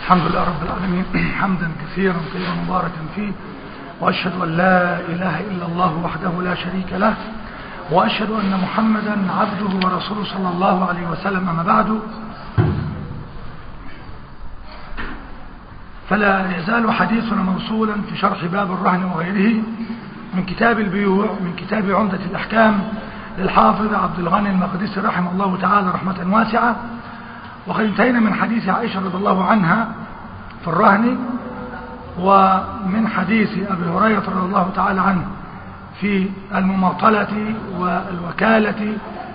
الحمد لله رب العالمين حمدا كثيرا طيبا مباركا فيه وأشهد أن لا إله إلا الله وحده لا شريك له وأشهد أن محمدا عبده ورسوله صلى الله عليه وسلم أما بعد فلا يزال حديثنا موصولا في شرح باب الرهن وغيره من كتاب البيوع من كتاب عمدة الأحكام للحافظ عبد الغني المقدسي رحمه الله تعالى رحمة واسعة وقد انتهينا من حديث عائشة رضي الله عنها في الرهن ومن حديث أبي هريرة رضي الله تعالى عنه في المماطلة والوكالة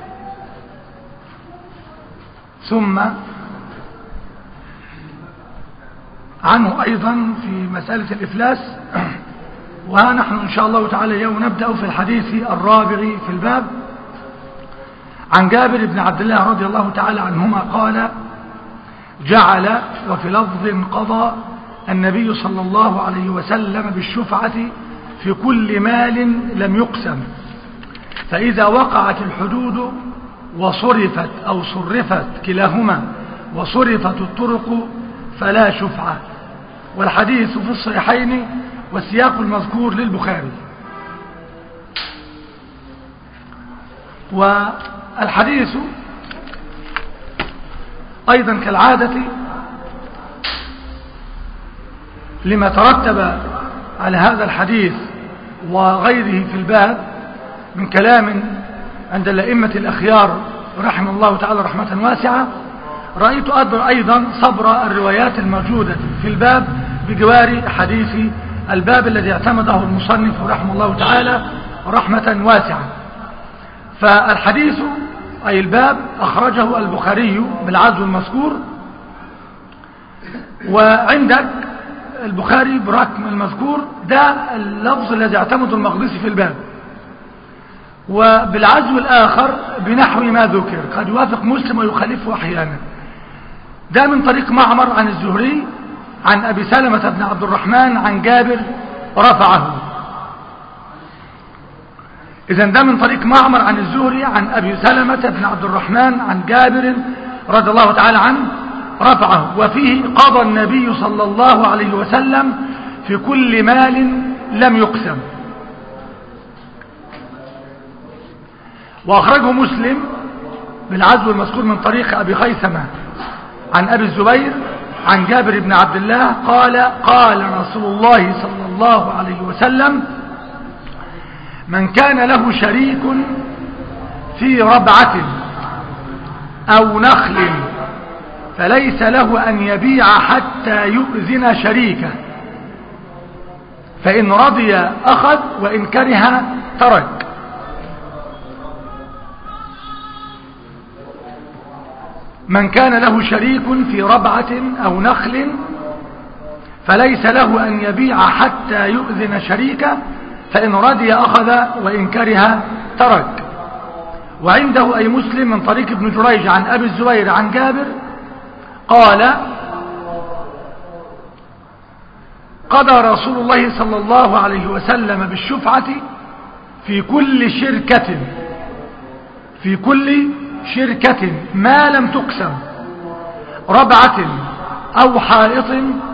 ثم عنه أيضا في مسألة الإفلاس وها نحن إن شاء الله تعالى اليوم نبدأ في الحديث الرابع في الباب عن جابر بن عبد الله رضي الله تعالى عنهما قال جعل وفي لفظ قضى النبي صلى الله عليه وسلم بالشفعة في كل مال لم يقسم فإذا وقعت الحدود وصرفت أو صرفت كلاهما وصرفت الطرق فلا شفعة والحديث في الصحيحين والسياق المذكور للبخاري والحديث أيضا كالعادة لما ترتب على هذا الحديث وغيره في الباب من كلام عند الأئمة الأخيار رحمه الله تعالى رحمة واسعة رأيت أدر أيضا صبر الروايات الموجودة في الباب بجوار حديث الباب الذي اعتمده المصنف رحمه الله تعالى رحمة واسعة فالحديث أي الباب أخرجه البخاري بالعزو المذكور وعندك البخاري برقم المذكور ده اللفظ الذي اعتمد المقدسي في الباب وبالعزو الآخر بنحو ما ذكر قد يوافق مسلم ويخالفه أحيانا ده من طريق معمر عن الزهري عن أبي سلمة بن عبد الرحمن عن جابر رفعه إذا ده من طريق معمر عن الزهري عن أبي سلمة بن عبد الرحمن عن جابر رضي الله تعالى عنه رفعه وفيه قضى النبي صلى الله عليه وسلم في كل مال لم يقسم وأخرجه مسلم بالعزو المذكور من طريق أبي خيثمة عن أبي الزبير عن جابر بن عبد الله قال قال رسول الله صلى الله عليه وسلم من كان له شريك في ربعة أو نخل فليس له أن يبيع حتى يؤذن شريكه فإن رضي أخذ وإن كره ترك من كان له شريك في ربعة أو نخل فليس له أن يبيع حتى يؤذن شريكه فإن رضي أخذ وإن كره ترك وعنده أي مسلم من طريق ابن جريج عن أبي الزبير عن جابر قال قضى رسول الله صلى الله عليه وسلم بالشفعة في كل شركة في كل شركة ما لم تقسم ربعة أو حائط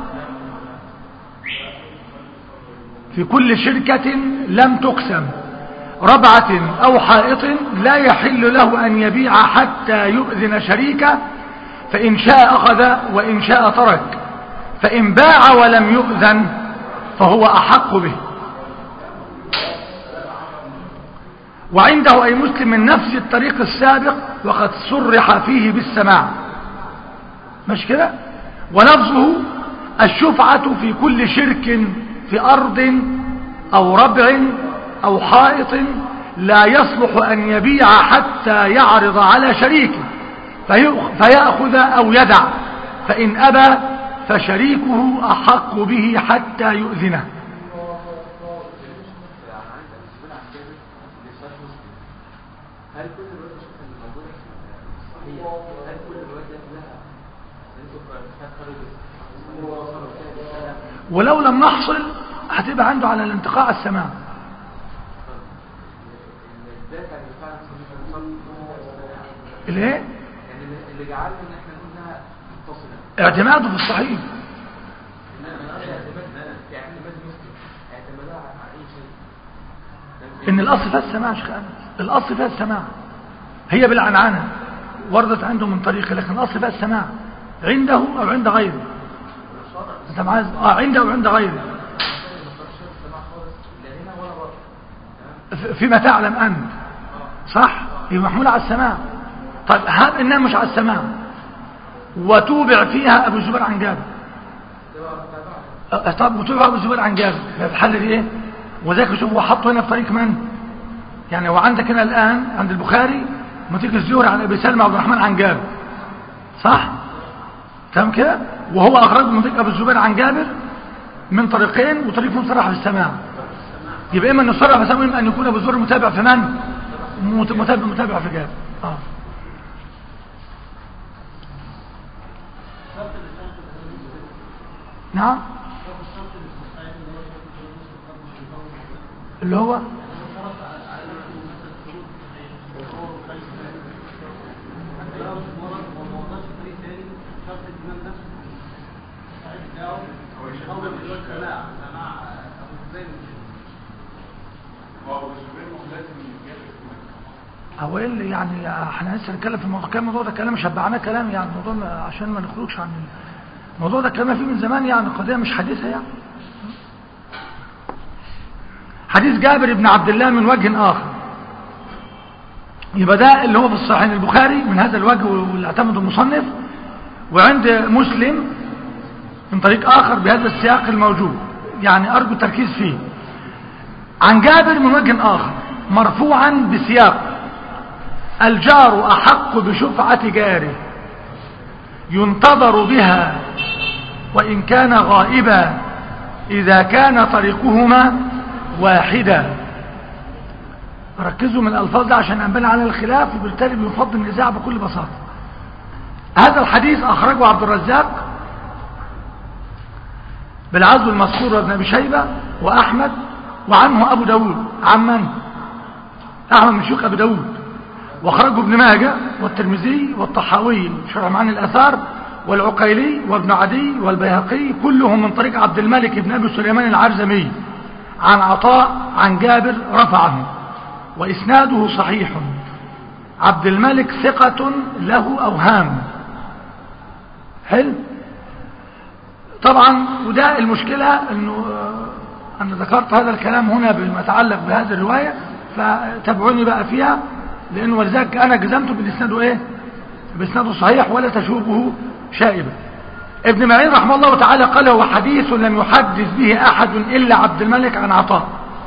في كل شركة لم تقسم ربعة أو حائط لا يحل له أن يبيع حتى يؤذن شريكه فإن شاء أخذ وإن شاء ترك فإن باع ولم يؤذن فهو أحق به وعنده أي مسلم من نفس الطريق السابق وقد صرح فيه بالسماع مش كده ولفظه الشفعة في كل شرك في أرض أو ربع أو حائط لا يصلح أن يبيع حتى يعرض على شريكه فيأخذ أو يدع فإن أبى فشريكه أحق به حتى يؤذنه هل كل الروايات الشفعة اللي موجودة صحيح هل كل الروايات لها ولو لم نحصل هتبقى عنده على الانتقاء السماع الدافع اللي فعلا صحيح الايه يعني اللي جعلنا ان احنا نقول انها متصله اعتماده في الصحيح ان الاصل فيها السماع يا شيخ انس الاصل فيها السماع هي بالعنعنه وردت عنده من طريقه لكن الاصل فيها السماع عنده او عند غيره انت معايا اه عنده او عند غيره ف- فيما تعلم انت صح يبقى محمول على السماع طيب هب انها مش على السماع وتوبع فيها ابو الزبير عن جابر أه، طب وتوبع ابو الزبير عن جابر يبقى الحل دي ايه وذاك شوف هو حطه هنا في طريق من يعني هو عندك هنا الان عند البخاري ما تيجي الزهري عن ابي سلمى عبد الرحمن عن جابر صح تمام كده وهو اخرجه من طريق ابو الزبير عن جابر من طريقين وطريق مصرح بالسماع يبقى اما ان يصرح بالسماع واما ان يكون ابو الزبير متابع في من مت- متابع متابع في جابر اه نعم اللي هو هو ايه اللي يعني احنا لسه نتكلم في الموضوع كان الموضوع ده كلام شبعناه كلام يعني الموضوع ما- عشان ما نخرجش عن الموضوع ده كلام فيه من زمان يعني قضيه مش حديثه يعني حديث جابر بن عبد الله من وجه اخر يبقى ده اللي هو في الصحيحين البخاري من هذا الوجه واللي اعتمده المصنف وعند مسلم من طريق اخر بهذا السياق الموجود يعني ارجو التركيز فيه عن جابر من وجه اخر مرفوعا بسياق الجار احق بشفعه جاره ينتظر بها وان كان غائبا اذا كان طريقهما واحدا ركزوا من الألفاظ ده عشان أنبني على الخلاف وبالتالي بيفضل النزاع بكل بساطة هذا الحديث أخرجه عبد الرزاق بالعزو المذكور وابن أبي شيبة وأحمد وعنه أبو داود عن من؟ أحمد من شيوخ أبي داود وأخرجه ابن ماجه والترمذي والطحاوي شرح معاني الأثار والعقيلي وابن عدي والبيهقي كلهم من طريق عبد الملك بن أبي سليمان العرزمي عن عطاء عن جابر رفعه وإسناده صحيح عبد الملك ثقة له أوهام حلو طبعا وده المشكلة انه آه، انا ذكرت هذا الكلام هنا بما يتعلق بهذه الرواية فتابعوني بقى فيها لانه ولذلك انا جزمت بالاسناد ايه باسناده صحيح ولا تشوبه شائبة ابن معين رحمه الله تعالى قال هو حديث لم يحدث به احد الا عبد الملك عن عطاء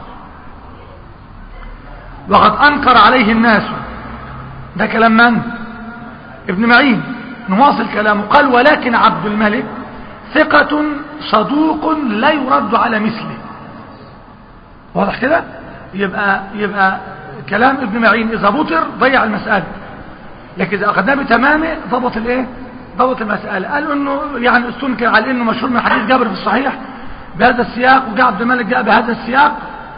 وقد انكر عليه الناس ده كلام من ابن معين نواصل كلامه قال ولكن عبد الملك ثقة صدوق لا يرد على مثله واضح كده يبقى يبقى كلام ابن معين اذا بطر ضيع المسألة لكن اذا اخذناه بتمامه ضبط الايه ضبط المسألة قالوا انه يعني استنكر على انه مشهور من حديث جابر في الصحيح بهذا السياق وجاء عبد الملك جاء بهذا السياق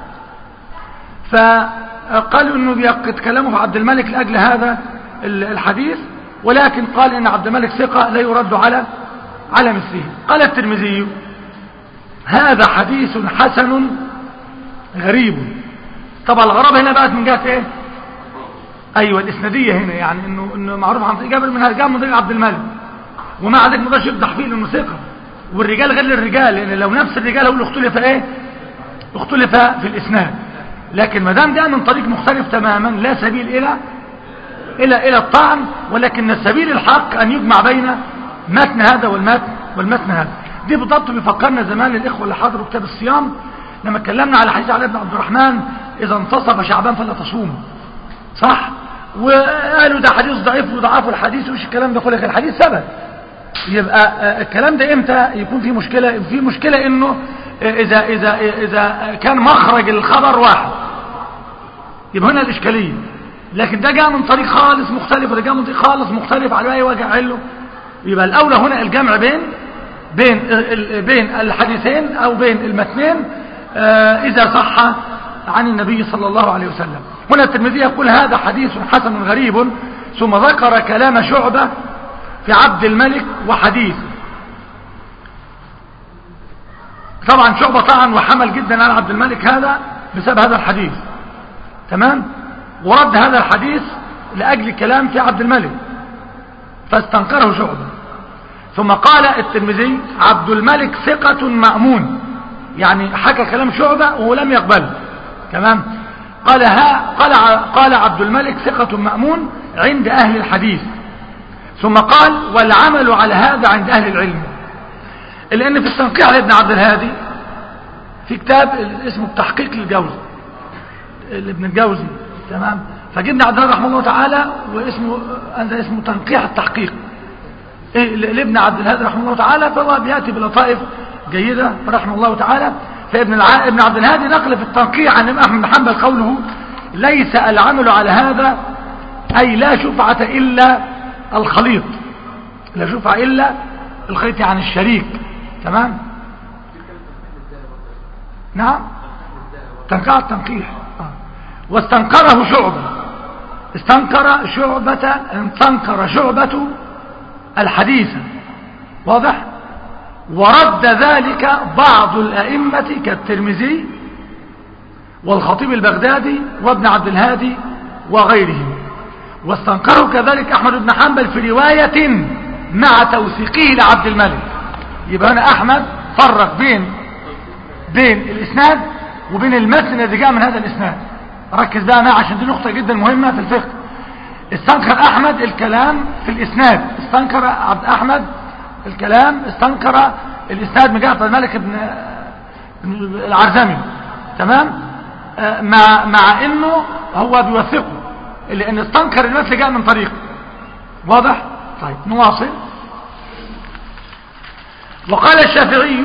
فقالوا انه بيقد كلامه في عبد الملك لاجل هذا الحديث ولكن قال ان عبد الملك ثقة لا يرد على على مثله قال الترمذي هذا حديث حسن غريب طبعا الغرابة هنا بقت من جهة ايه ايوه الاسنادية هنا يعني انه انه معروف عن طريق جابر من جاب من طريق عبد الملك ومع ذلك ما يقدرش يفضح فيه لانه ثقة والرجال غير الرجال لان لو نفس الرجال هو اللي اختلف ايه اختلف في الاسناد لكن ما دام ده من طريق مختلف تماما لا سبيل الى الى الى الطعن ولكن السبيل الحق ان يجمع بين متن هذا والمتن والمتن هذا دي بالضبط بيفكرنا زمان الاخوه اللي حضروا كتاب الصيام لما اتكلمنا على حديث علي بن عبد الرحمن اذا انتصف شعبان فلا تصوم صح وقالوا ده حديث ضعيف وضعفوا الحديث وش الكلام ده كله الحديث ثبت يبقى آه، الكلام ده امتى يكون في مشكله في مشكله انه آه، اذا اذا اذا كان مخرج الخبر واحد يبقى هنا الاشكاليه لكن ده جاء من طريق خالص مختلف وده جاء من طريق خالص مختلف على اي وجه عله يبقى الاولى هنا الجمع بين بين ال- ال- بين الحديثين او بين المتنين آه، اذا صح عن النبي صلى الله عليه وسلم هنا الترمذي يقول هذا حديث حسن غريب ثم ذكر كلام شعبة في عبد الملك وحديث طبعا شعبة طعن وحمل جدا على عبد الملك هذا بسبب هذا الحديث تمام ورد هذا الحديث لأجل كلام في عبد الملك فاستنكره شعبة ثم قال الترمذي عبد الملك ثقة مأمون يعني حكى كلام شعبة ولم يقبله تمام قال ها قال قال عبد الملك ثقة مأمون عند أهل الحديث ثم قال والعمل على هذا عند أهل العلم لأن في التنقيح لابن عبد الهادي في كتاب اسمه التحقيق للجوزي لابن الجوزي تمام فجبنا عبد الله رحمه الله تعالى واسمه هذا اسمه تنقيح التحقيق إيه لابن عبد الهادي رحمه الله تعالى فهو بياتي بلطائف جيده رحمه الله تعالى فابن الع... ابن عبد الهادي نقل في التنقيح عن الامام احمد بن حنبل قوله ليس العمل على هذا اي لا شفعه الا الخليط لا شفعه الا الخليط عن الشريك تمام نعم تنقيح التنقيح آه. واستنكره شعبة استنكر شعبة استنكر شعبة الحديث واضح ورد ذلك بعض الأئمة كالترمذي والخطيب البغدادي وابن عبد الهادي وغيرهم واستنكره كذلك أحمد بن حنبل في رواية مع توثيقه لعبد الملك يبقى هنا أحمد فرق بين بين الإسناد وبين المتن الذي جاء من هذا الإسناد ركز بقى معي عشان دي نقطة جدا مهمة في الفقه استنكر أحمد الكلام في الإسناد استنكر عبد أحمد الكلام استنكر الإسناد من جهة الملك بن العرزمي تمام آه مع مع انه هو بيوثقه لان استنكر المثل جاء من طريقه واضح طيب نواصل وقال الشافعي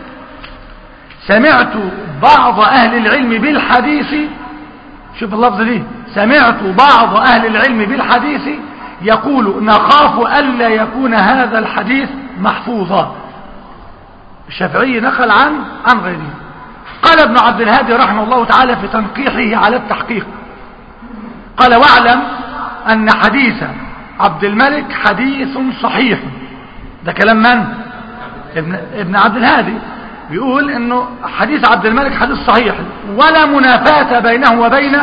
سمعت بعض أهل العلم بالحديث شوف اللفظ دي سمعت بعض أهل العلم بالحديث يقول نخاف ألا يكون هذا الحديث محفوظا الشافعي نقل عن عن غيره قال ابن عبد الهادي رحمه الله تعالى في تنقيحه على التحقيق قال واعلم أن حديث عبد الملك حديث صحيح ده كلام من ابن, ابن عبد الهادي بيقول انه حديث عبد الملك حديث صحيح ولا منافاة بينه وبين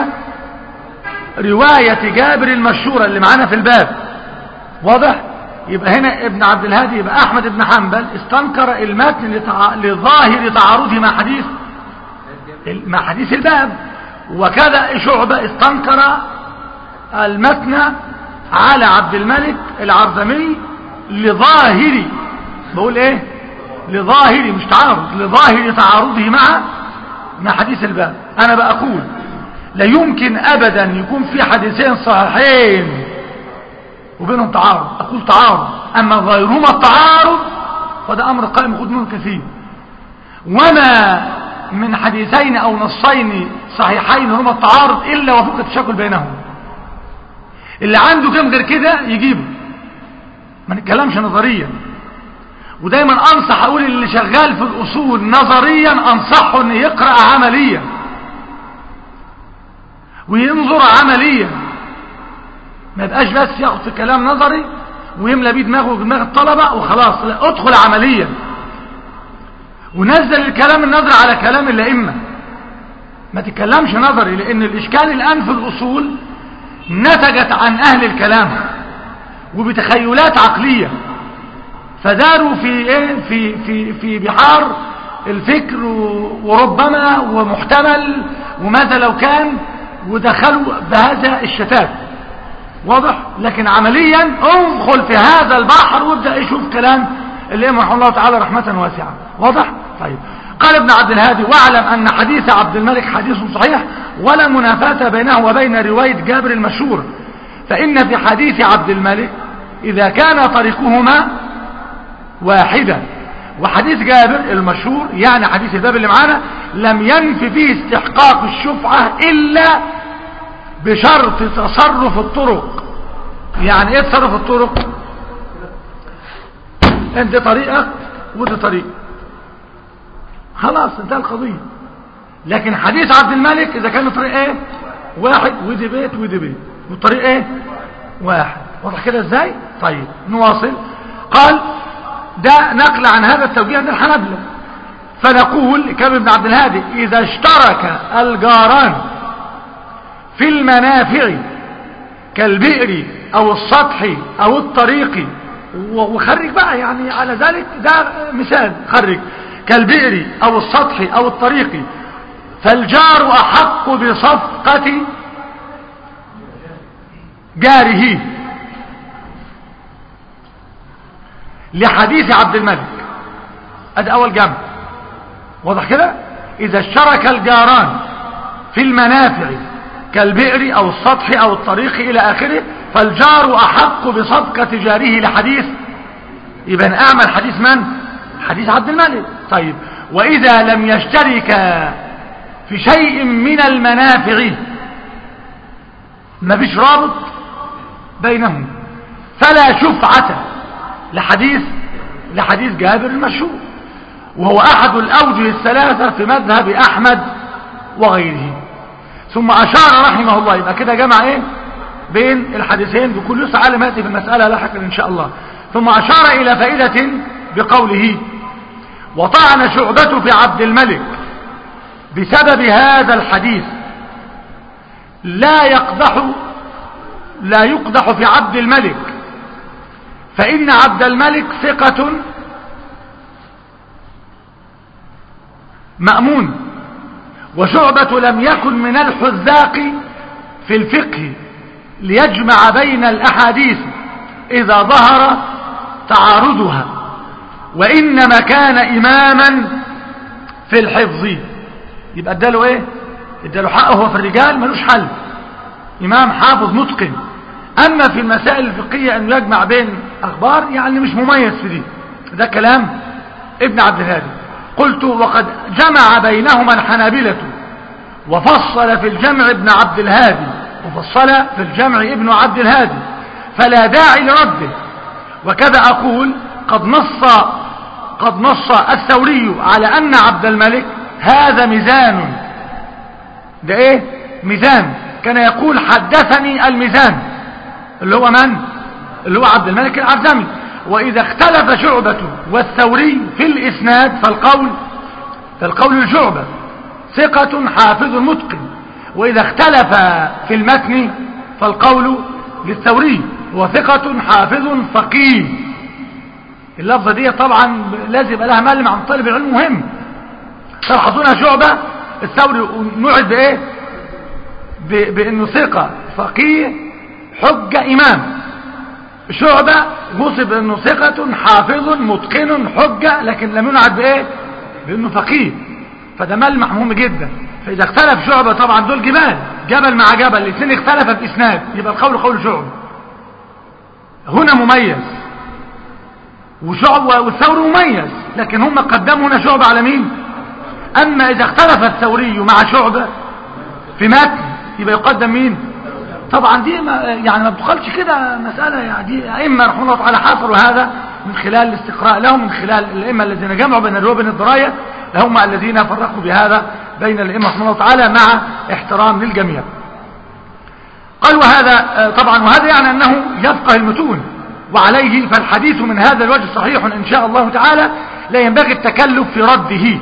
رواية جابر المشهورة اللي معانا في الباب واضح يبقى هنا ابن عبد الهادي يبقى احمد بن حنبل استنكر المتن لتع... لظاهر تعارضه مع حديث مع حديث الباب وكذا شعبة استنكر المتن على عبد الملك العرزمي لظاهر بقول ايه لظاهر مش تعارض لظاهر تعارضه مع مع حديث الباب انا بقول لا يمكن ابدا يكون في حديثين صحيحين وبينهم تعارض اقول تعارض اما غيرهما التعارض فده امر قائم خد منه كثير وما من حديثين او نصين صحيحين هما التعارض الا وفق التشاكل بينهم اللي عنده كم غير كده يجيبه ما نتكلمش نظريا ودايما انصح اقول اللي شغال في الاصول نظريا انصحه ان يقرأ عمليا وينظر عمليا ما يبقاش بس ياخد في كلام نظري ويملى بيه دماغه ودماغ الطلبة وخلاص لا ادخل عمليا ونزل الكلام النظري على كلام الائمه ما تتكلمش نظري لان الاشكال الان في الاصول نتجت عن اهل الكلام وبتخيلات عقليه فداروا في ايه في في في بحار الفكر وربما ومحتمل وماذا لو كان ودخلوا بهذا الشتات واضح لكن عمليا ادخل في هذا البحر وابدا يشوف كلام الامام رحمه الله تعالى رحمه واسعه واضح طيب قال ابن عبد الهادي واعلم ان حديث عبد الملك حديث صحيح ولا منافاه بينه وبين روايه جابر المشهور فان في حديث عبد الملك اذا كان طريقهما واحدة وحديث جابر المشهور يعني حديث الباب اللي معانا لم ينف فيه استحقاق الشفعة إلا بشرط تصرف الطرق يعني ايه تصرف الطرق انت طريقك ودي طريق خلاص انتهى القضية لكن حديث عبد الملك اذا كان طريق ايه واحد ودي بيت ودي بيت والطريق ايه واحد واضح كده ازاي طيب نواصل قال ده نقل عن هذا التوجيه من الحنبلة فنقول كما ابن عبد الهادي إذا اشترك الجاران في المنافع كالبئر او السطح او الطريق و- وخرج بقى يعني على ذلك ده مثال خرج كالبئر او السطح او الطريق فالجار احق بصفقة جاره لحديث عبد الملك ادي اول جنب واضح كده اذا اشترك الجاران في المنافع كالبئر او السطح او الطريق الى اخره فالجار احق بصفقة جاره لحديث يبقى اعمل حديث من حديث عبد الملك طيب واذا لم يشترك في شيء من المنافع ما فيش رابط بينهم فلا شفعة لحديث لحديث جابر المشهور وهو احد الاوجه الثلاثة في مذهب احمد وغيره ثم اشار رحمه الله يبقى كده جمع ايه بين الحديثين بكل يسر على ما ياتي في المسألة لاحقا ان شاء الله ثم اشار الى فائدة بقوله وطعن شعبة في عبد الملك بسبب هذا الحديث لا يقدح لا يقدح في عبد الملك فإن عبد الملك ثقة مأمون وشعبة لم يكن من الحذاق في الفقه ليجمع بين الأحاديث إذا ظهر تعارضها وإنما كان إماما في الحفظ يبقى اداله ايه اداله حقه هو في الرجال ملوش حل امام حافظ متقن اما في المسائل الفقهية انه يجمع بين اخبار يعني مش مميز في دي ده كلام ابن عبد الهادي قلت وقد جمع بينهما الحنابلة وفصل في الجمع ابن عبد الهادي وفصل في الجمع ابن عبد الهادي فلا داعي لرده وكذا اقول قد نص قد نص الثوري على ان عبد الملك هذا ميزان ده ايه ميزان كان يقول حدثني الميزان اللي هو من اللي هو عبد الملك العبدمي واذا اختلف شعبة والثوري في الاسناد فالقول فالقول لشعبة ثقة حافظ متقن واذا اختلف في المتن فالقول للثوري وثقة حافظ فقيه اللفظة دي طبعا لازم يبقى لها مال عن طالب العلم مهم تلاحظونها شعبة الثوري نوعد بايه ب- بانه ثقة فقيه حجة امام شعبة وصف انه ثقة حافظ متقن حجة لكن لم ينعد بايه بانه فقيه فده ملمح مهم جدا فاذا اختلف شعبة طبعا دول جبال جبل مع جبل الاثنين اختلف في اسناد يبقى القول قول شعبة هنا مميز وشعب والثوري مميز لكن هم قدموا هنا شعبة على مين اما اذا اختلف الثوري مع شعبة في متن يبقى يقدم مين طبعا دي ما يعني ما بتقالش كده مسألة يعني دي ائمة رحمه الله تعالى حصروا هذا من خلال الاستقراء لهم من خلال الائمة الذين جمعوا بين الرواية وبين الدراية هم الذين فرقوا بهذا بين الائمة رحمه الله تعالى مع احترام للجميع قال وهذا آه، طبعا وهذا يعني انه يفقه المتون وعليه فالحديث من هذا الوجه صحيح ان شاء الله تعالى لا ينبغي التكلف في رده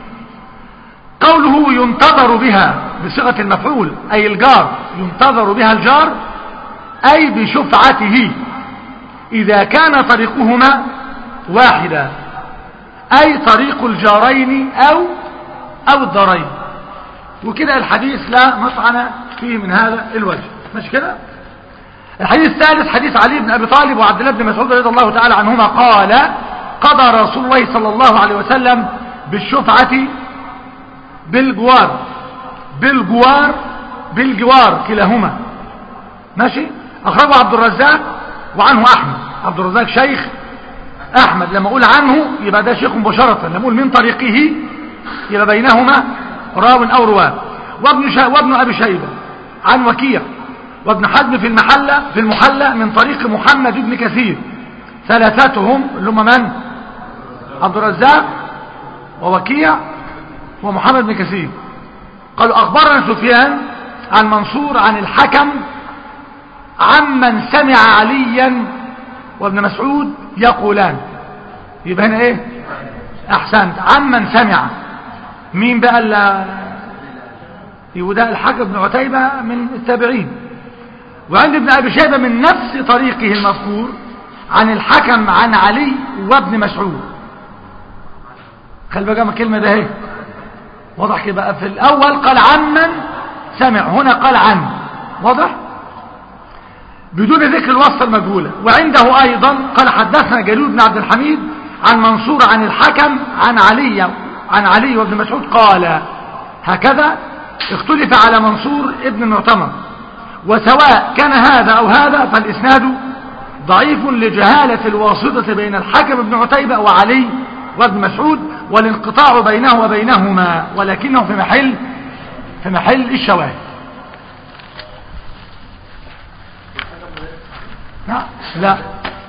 قوله ينتظر بها بصيغة المفعول أي الجار ينتظر بها الجار أي بشفعته إذا كان طريقهما واحدا أي طريق الجارين أو أو الدارين وكده الحديث لا مطعن فيه من هذا الوجه مش كده الحديث الثالث حديث علي بن أبي طالب وعبد الله بن مسعود رضي الله تعالى عنهما قال قضى رسول الله صلى الله عليه وسلم بالشفعة بالجوار بالجوار بالجوار كلاهما ماشي اخرجه عبد الرزاق وعنه احمد عبد الرزاق شيخ احمد لما اقول عنه يبقى ده شيخ مباشرة لما اقول من طريقه يبقى بينهما راو او رواه وابن, شا... وابن ابي شيبة عن وكيع وابن حزم في المحلة في المحلة من طريق محمد بن كثير ثلاثتهم اللي هم من عبد الرزاق ووكيع ومحمد بن كثير قالوا أخبرنا سفيان عن منصور عن الحكم عمن سمع عليا وابن مسعود يقولان يبقى هنا ايه احسنت عمن سمع مين بقى اللي وده الحكم بن عتيبة من التابعين وعند ابن أبي شيبة من نفس طريقه المذكور عن الحكم عن علي وابن مسعود خلي بقى من الكلمة ده اهي واضح كده بقى في الأول قال عمن سمع هنا قال عن واضح بدون ذكر الوصف المجهولة وعنده أيضا قال حدثنا جليل بن عبد الحميد عن منصور عن الحكم عن علي عن علي وابن مسعود قال هكذا اختلف على منصور ابن المعتمر وسواء كان هذا أو هذا فالإسناد ضعيف لجهالة الواسطة بين الحكم بن عتيبة وعلي وابن مسعود والانقطاع بينه وبينهما ولكنه في محل في محل الشواهد لا لا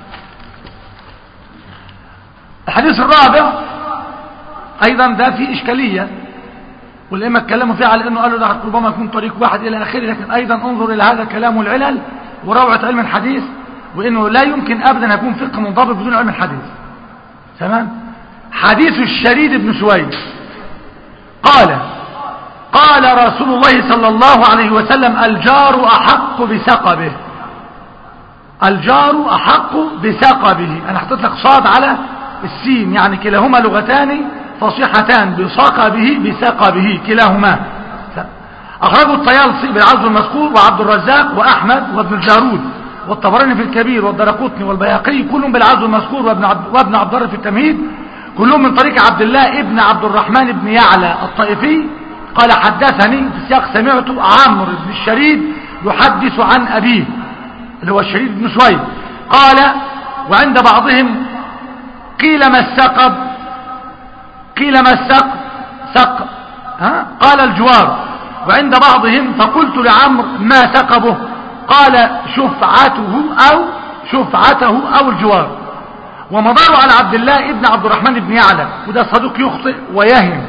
الحديث الرابع ايضا ده فيه اشكالية والائمه اتكلموا فيه على انه قالوا ده ربما يكون طريق واحد الى اخره لكن ايضا انظر الى هذا كلام العلل وروعة علم الحديث وانه لا يمكن ابدا يكون فقه منضبط بدون علم الحديث تمام حديث الشريد بن سويد قال قال رسول الله صلى الله عليه وسلم الجار احق بسقبه الجار أحق بسقبه أنا حطيت لك صاد على السين يعني كلاهما لغتان فصيحتان بسقبه بسقبه كلاهما أخرجوا الطيالسي بالعرض المذكور وعبد الرزاق وأحمد وابن الجارود والطبراني في الكبير والدرقطني والبياقي كلهم بالعرض المذكور وابن عبد, وابن عبد الله في التمهيد كلهم من طريق عبد الله ابن عبد الرحمن بن يعلى الطائفي قال حدثني في سياق سمعته عمرو بن الشريد يحدث عن أبيه اللي هو الشريد بن سويد قال وعند بعضهم قيل ما السقب قيل ما السق سق ها قال الجوار وعند بعضهم فقلت لعمر ما سقبه قال شفعته او شفعته او الجوار ومضار على عبد الله ابن عبد الرحمن بن يعلى وده صدوق يخطئ ويهم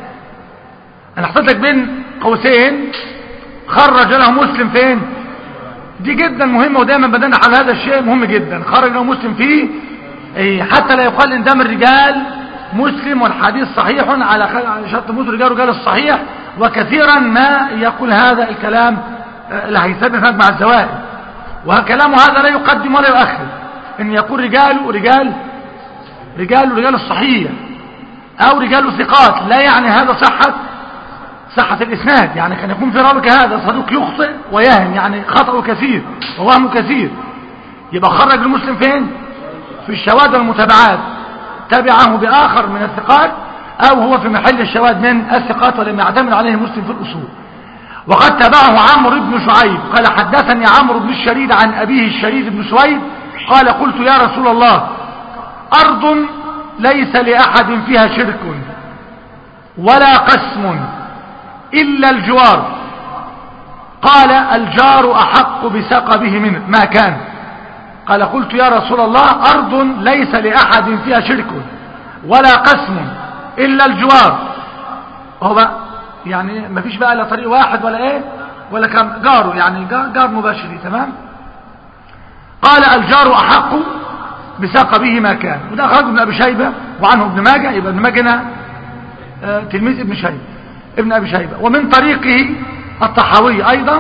انا حطيت لك بين قوسين خرج له مسلم فين دي جدا مهمة ودايما بدأنا على هذا الشيء مهم جدا خرج له مسلم فيه ايه حتى لا يقال ان ده من الرجال مسلم والحديث صحيح على شرط مسلم رجال رجال الصحيح وكثيرا ما يقول هذا الكلام اللي هيثبت مع الزوائد وكلامه هذا لا يقدم ولا يؤخر ان يقول رجال رجال رجال رجال الصحيح او رجال ثقات لا يعني هذا صحة صحة الإسناد يعني كان يكون في رابك هذا صدوق يخطئ ويهم يعني خطأه كثير ووهمه كثير يبقى خرج المسلم فين في الشواذ والمتابعات تبعه بآخر من الثقات أو هو في محل الشواذ من الثقات ولم يعتمد عليه مسلم في الأصول وقد تبعه عمرو بن شعيب قال حدثني عمرو بن الشريد عن أبيه الشريد بن سويد قال قلت يا رسول الله أرض ليس لأحد فيها شرك ولا قسم إلا الجوار قال الجار أحق بسقبه منه ما كان قال قلت يا رسول الله أرض ليس لأحد فيها شرك ولا قسم إلا الجوار هو بقى يعني ما فيش بقى لا طريق واحد ولا ايه ولا كان جاره يعني جار, جار مباشر تمام قال الجار أحق بسقبه ما كان وده أخرجه ابن أبي شيبة وعنه ابن ماجه يبقى ابن ماجه آه تلميذ ابن شيبة ابن أبي شيبة ومن طريقه الطحاوي أيضا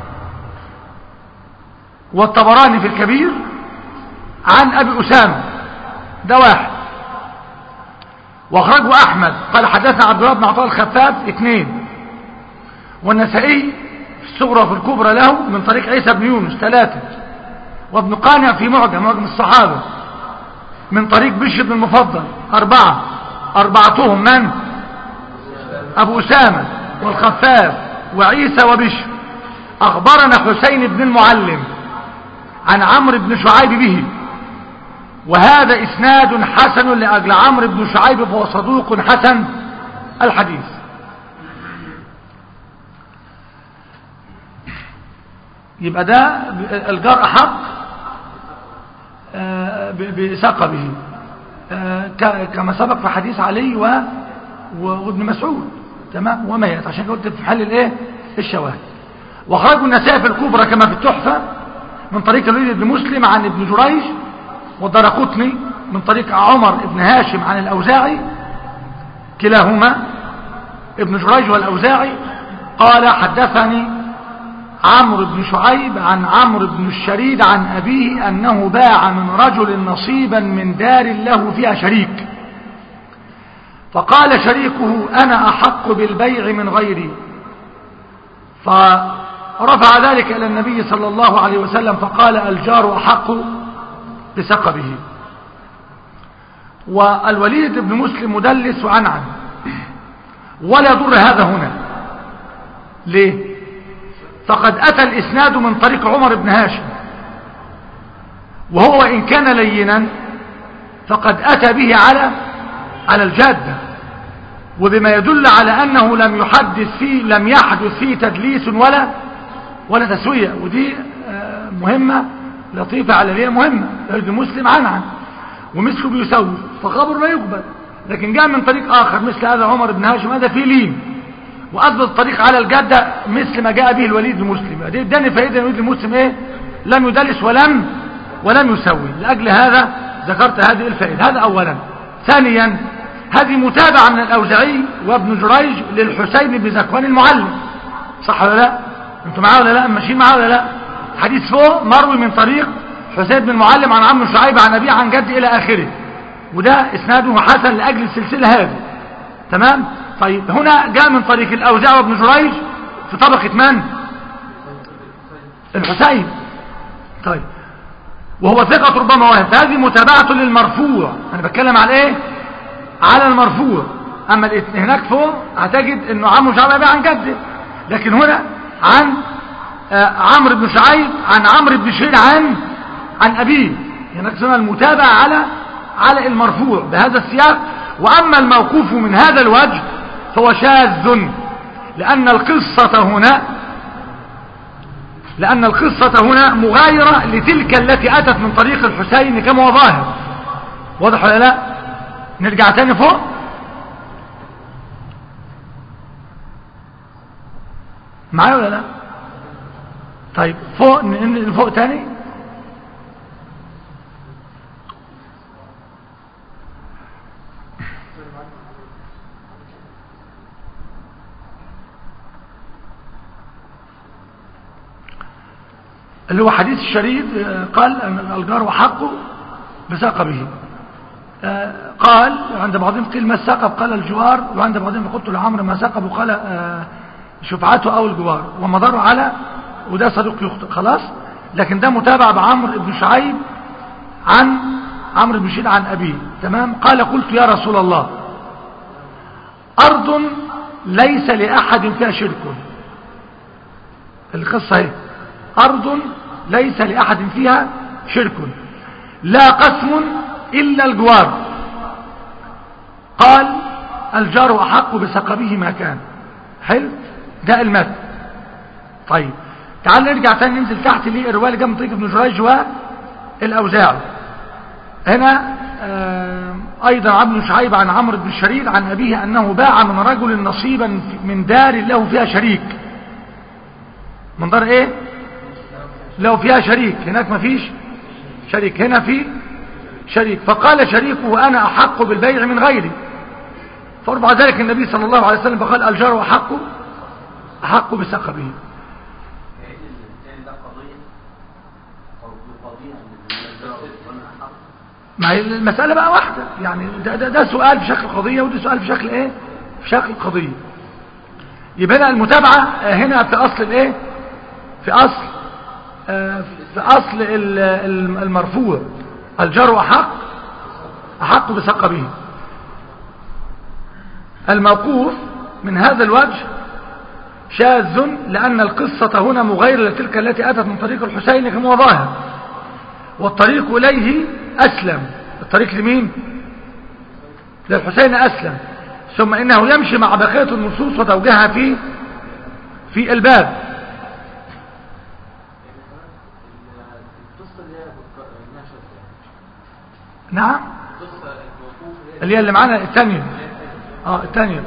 والطبراني في الكبير عن أبي أسامة ده واحد واخرجه أحمد قال حدثنا عبد الله بن عطاء الخفاف اثنين والنسائي في الصغرى في الكبرى له من طريق عيسى بن يونس ثلاثة وابن قانع في معجم معجم الصحابة من طريق بشر بن المفضل أربعة أربعتهم من أبو أسامة والخفاف وعيسى وبشر أخبرنا حسين بن المعلم عن عمرو بن شعيب به وهذا إسناد حسن لأجل عمرو بن شعيب فهو صدوق حسن الحديث يبقى ده الجار أحق بسقبه كما سبق في حديث علي و وابن مسعود تمام وما يأتي عشان قلت في حل الايه الشواهد واخرجوا النسائي في الكبرى كما في التحفة من طريق الوليد بن مسلم عن ابن جريج والدرقطني من طريق عمر بن هاشم عن الأوزاعي كلاهما ابن جريج والأوزاعي قال حدثني عمرو بن شعيب عن عمرو بن الشريد عن أبيه أنه باع من رجل نصيبا من دار له فيها شريك فقال شريكه أنا أحق بالبيع من غيري فرفع ذلك إلى النبي صلى الله عليه وسلم فقال الجار أحق بسقبه والوليد بن مسلم مدلس وعنعن ولا يضر هذا هنا ليه فقد أتى الإسناد من طريق عمر بن هاشم وهو إن كان لينا فقد أتى به على على الجادة وبما يدل على أنه لم يحدث فيه لم يحدث فيه تدليس ولا ولا تسوية ودي مهمة لطيفة على مهمة ابن مسلم عنعن ومثله بيسوي فخبر لا يقبل لكن جاء من طريق آخر مثل هذا عمر بن هاشم هذا فيه لين وأثبت الطريق على الجادة مثل ما جاء به الوليد المسلم دي اداني فائدة الوليد المسلم ايه لم يدلس ولم ولم يسوي لأجل هذا ذكرت هذه الفائدة هذا أولا ثانيا هذه متابعة من الأوزعي وابن جريج للحسين بن زكوان المعلم صح ولا لا انتوا معاه ولا لا ماشيين معاه ولا لا حديث فوق مروي من طريق حسين بن المعلم عن عم شعيب عن أبيه عن جد إلى آخره وده إسناده حسن لأجل السلسلة هذه تمام طيب هنا جاء من طريق الأوزاع وابن جريج في طبقة من الحسين طيب وهو ثقة ربما واهم فهذه متابعة للمرفوع أنا بتكلم على إيه على المرفوع أما هناك فوق هتجد أنه عمرو شعيب عن جده لكن هنا عن آه عمرو بن شعيب عن عمرو بن شهير عن عن أبيه هناك سنة المتابعة على على المرفوع بهذا السياق وأما الموقوف من هذا الوجه فهو شاذ لأن القصة هنا لأن القصة هنا مغايرة لتلك التي أتت من طريق الحسين كما هو ظاهر واضح ولا لا نرجع تاني فوق معايا ولا لا طيب فوق ننزل فوق تاني اللي هو حديث الشريف قال أن الجار وحقه بسقبه قال عند بعضهم قيل ما السقب قال الجوار وعند بعضهم قلت لعمر ما سقب وقال شفعته أو الجوار ومضر على وده صديق يخطئ خلاص لكن ده متابع بعمر بن شعيب عن عمرو بن شيد عن أبيه تمام قال قلت يا رسول الله أرض ليس لأحد فيها شرك القصة هي أرض ليس لأحد فيها شرك لا قسم إلا الجوار قال الجار أحق بسقبه ما كان حلو ده المثل طيب تعال نرجع تاني ننزل تحت ليه الرواية اللي جاء من طريق ابن جريج والأوزاع هنا آه أيضا عبد شعيب عن عمرو بن الشريد عن أبيه أنه باع من رجل نصيبا من دار له فيها شريك من دار ايه لو فيها شريك هناك ما فيش شريك هنا في شريك فقال شريكه أنا أحق بالبيع من غيري فرفع ذلك النبي صلى الله عليه وسلم فقال الجار أحق أحق بسقبه ما هي المسألة بقى واحدة يعني ده, ده, ده سؤال في شكل قضية وده سؤال في شكل ايه في شكل قضية يبقى هنا المتابعة هنا في أصل الايه في أصل آه في أصل المرفوع الجر أحق أحق بسقبه الموقوف من هذا الوجه شاذ لأن القصة هنا مغايرة لتلك التي أتت من طريق الحسين كما هو ظاهر والطريق إليه أسلم الطريق لمين للحسين أسلم ثم إنه يمشي مع بقية النصوص وتوجيهها في في الباب نعم اللي هي اللي معانا الثانية اه الثانية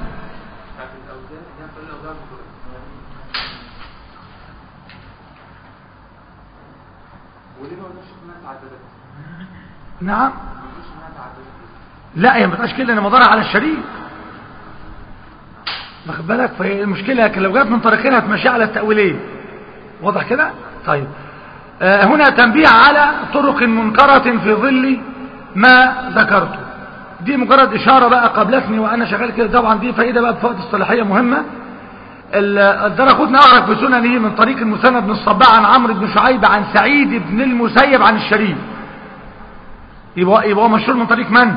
نعم لا هي ما بتبقاش كده انا مضارع على الشريك واخد بالك فهي المشكلة لكن لو جت من طريقين هتمشي على التأويلين واضح كده طيب آه هنا تنبيه على طرق منكرة في ظل ما ذكرته دي مجرد إشارة بقى قابلتني وأنا شغال كده طبعا دي فائدة بقى بفوائد الصلاحية مهمة الدرقوتني أعرف بسننه من طريق المسند بن الصباع عن عمرو بن شعيب عن سعيد بن المسيب عن الشريف يبقى, يبقى هو مشهور من طريق من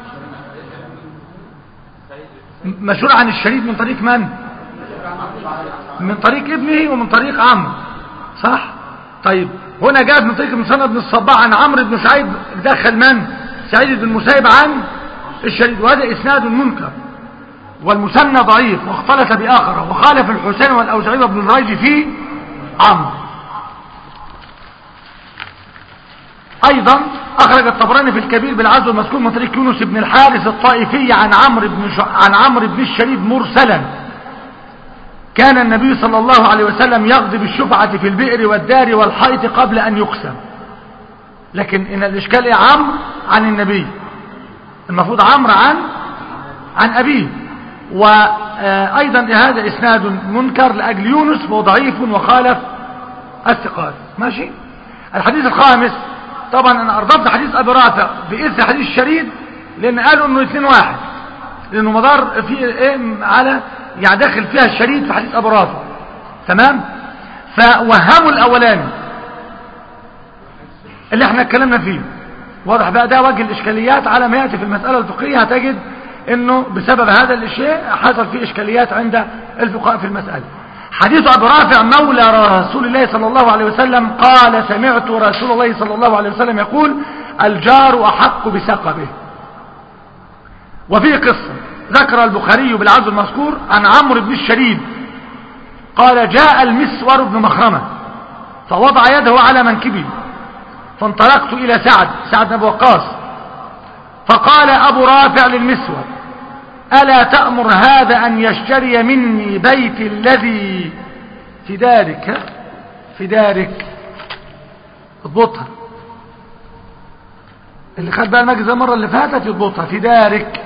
مشهور عن الشريف من طريق من من طريق ابنه ومن طريق عمرو صح طيب هنا جاءت من طريق المسند بن الصباع عن عمرو بن شعيب دخل من سعيد بن المسيب عن الشريف وهذا اسناد منكر والمثنى ضعيف واختلط بآخر وخالف الحسين والأوزعي وابن الراجي في عمرو أيضا أخرج الطبراني في الكبير بالعزو المذكور من طريق يونس بن الحارث الطائفي عن عمرو بن ش... عن عمرو بن الشريف مرسلا كان النبي صلى الله عليه وسلم يقضي بالشفعة في البئر والدار والحائط قبل أن يقسم لكن إن الإشكال إيه عمرو عن النبي المفروض عمرو عن عن أبيه وأيضا هذا إسناد منكر لأجل يونس فهو ضعيف وخالف الثقات ماشي الحديث الخامس طبعا أنا أرضبت حديث أبي رافع بإثر حديث الشريد لأن قالوا أنه اثنين واحد لأنه مدار في إيه على يعني داخل فيها الشريد في حديث أبي رافع تمام فوهموا الأولاني اللي احنا اتكلمنا فيه واضح بقى ده وجه الإشكاليات على ما يأتي في المسألة الفقهية هتجد انه بسبب هذا الشيء حصل فيه اشكاليات عند الفقهاء في المسألة حديث ابو رافع مولى رسول الله صلى الله عليه وسلم قال سمعت رسول الله صلى الله عليه وسلم يقول الجار احق بسقبه وفيه قصة ذكر البخاري بالعزو المذكور عن عمرو بن الشريد قال جاء المسور بن مخرمة فوضع يده على منكبي فانطلقت الى سعد سعد بن وقاص فقال أبو رافع للمسور ألا تأمر هذا أن يشتري مني بيت الذي في دارك في دارك اضبطها اللي خد بقى المجلس المرة اللي فاتت يضبطها في دارك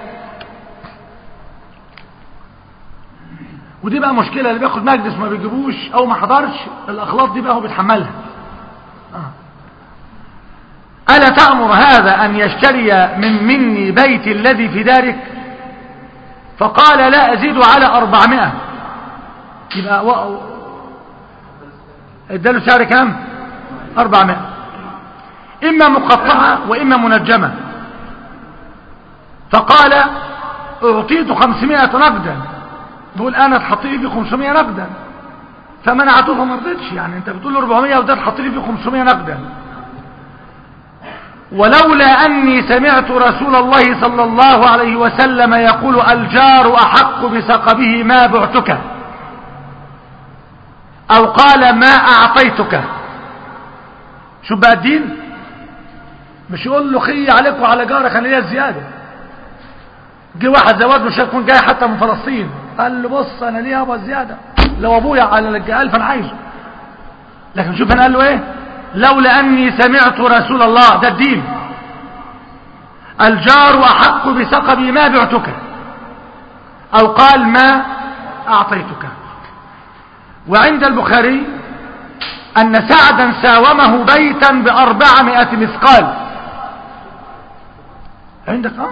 ودي بقى مشكلة اللي بياخد مجلس ما بيجيبوش او ما حضرش الاخلاط دي بقى هو بيتحملها آه. ألا تأمر هذا أن يشتري من مني بيت الذي في دارك فقال لا أزيد على أربعمائة يبقى و... اداله سعر كام أربعمائة إما مقطعة وإما منجمة فقال أعطيت خمسمائة نقدا بقول أنا تحط لي في خمسمائة نقدا فمنعته فما رضيتش يعني أنت بتقول له 400 وده تحط لي في 500 نقدا ولولا أني سمعت رسول الله صلى الله عليه وسلم يقول الجار أحق بسقبه ما بعتك أو قال ما أعطيتك شو بقى الدين مش يقول له خي عليك وعلى جارك أنا ليا زيادة جه واحد زواج مش هيكون جاي حتى من فلسطين قال له بص أنا ليا أبا زيادة لو أبويا على الألف أنا عايزه لكن شوف أنا قال له إيه لولا أني سمعت رسول الله ده الدين الجار أحق بسقبي ما بعتك أو قال ما أعطيتك وعند البخاري أن سعدا ساومه بيتا بأربعمائة مثقال عندك آه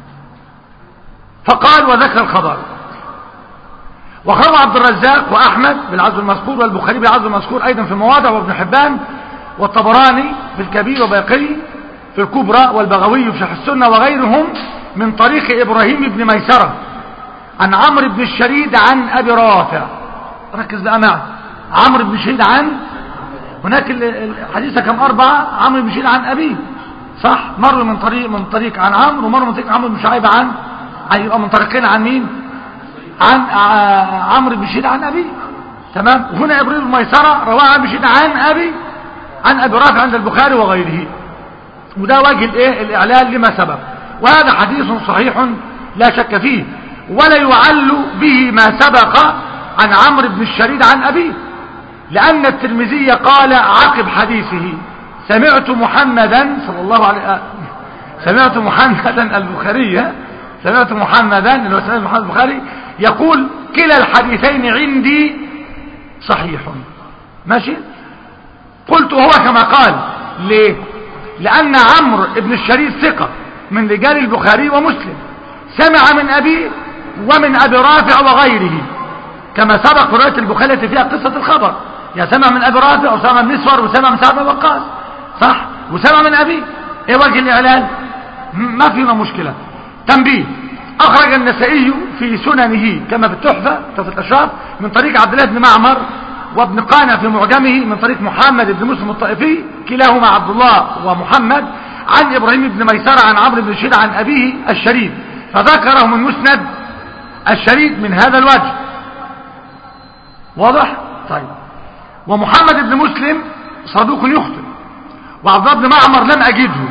فقال وذكر الخبر وخرج عبد الرزاق وأحمد بالعزو المذكور والبخاري بالعزو المذكور أيضا في مواضع وابن حبان والطبراني في الكبير وباقي في الكبرى والبغوي في شرح السنة وغيرهم من طريق إبراهيم بن ميسرة عن عمرو بن الشريد عن أبي رافع ركز بقى معي عمرو بن الشريد عن هناك الحديث كم أربعة عمرو بن الشريد عن أبيه صح مر من طريق من طريق عن عمرو ومر من طريق عمرو بن شعيب عن يبقى من طريقين عن مين عن عمرو بن الشريد عن أبيه تمام وهنا إبراهيم بن ميسرة رواه عن بن الشريد عن أبي عن أبي رافع عند البخاري وغيره وده وجه الايه الاعلان لما سبق وهذا حديث صحيح لا شك فيه ولا يعل به ما سبق عن عمرو بن الشريد عن أبيه لأن الترمذي قال عقب حديثه سمعت محمدا صلى الله عليه سمعت محمدا البخاري سمعت محمدا اللي هو سمعت محمد البخاري يقول كلا الحديثين عندي صحيح ماشي قلت هو كما قال ليه لأن عمرو بن الشريف ثقة من رجال البخاري ومسلم سمع من أبيه ومن أبي رافع وغيره كما سبق رواية البخاري التي فيها قصة الخبر يا سمع من أبي رافع وسمع من نسور وسمع من سعد بن وقاص صح وسمع من أبيه ايه وجه الإعلان ما فينا مشكلة تنبيه أخرج النسائي في سننه كما في التحفة في الأشراف من طريق عبد الله بن معمر وابن قانع في معجمه من طريق محمد بن مسلم الطائفي كلاهما عبد الله ومحمد عن إبراهيم بن ميسرة عن عمرو بن شيد عن أبيه الشريف فذكره من مسند الشريف من هذا الوجه واضح؟ طيب ومحمد بن مسلم صدوق يخطئ وعبد الله بن معمر لم أجده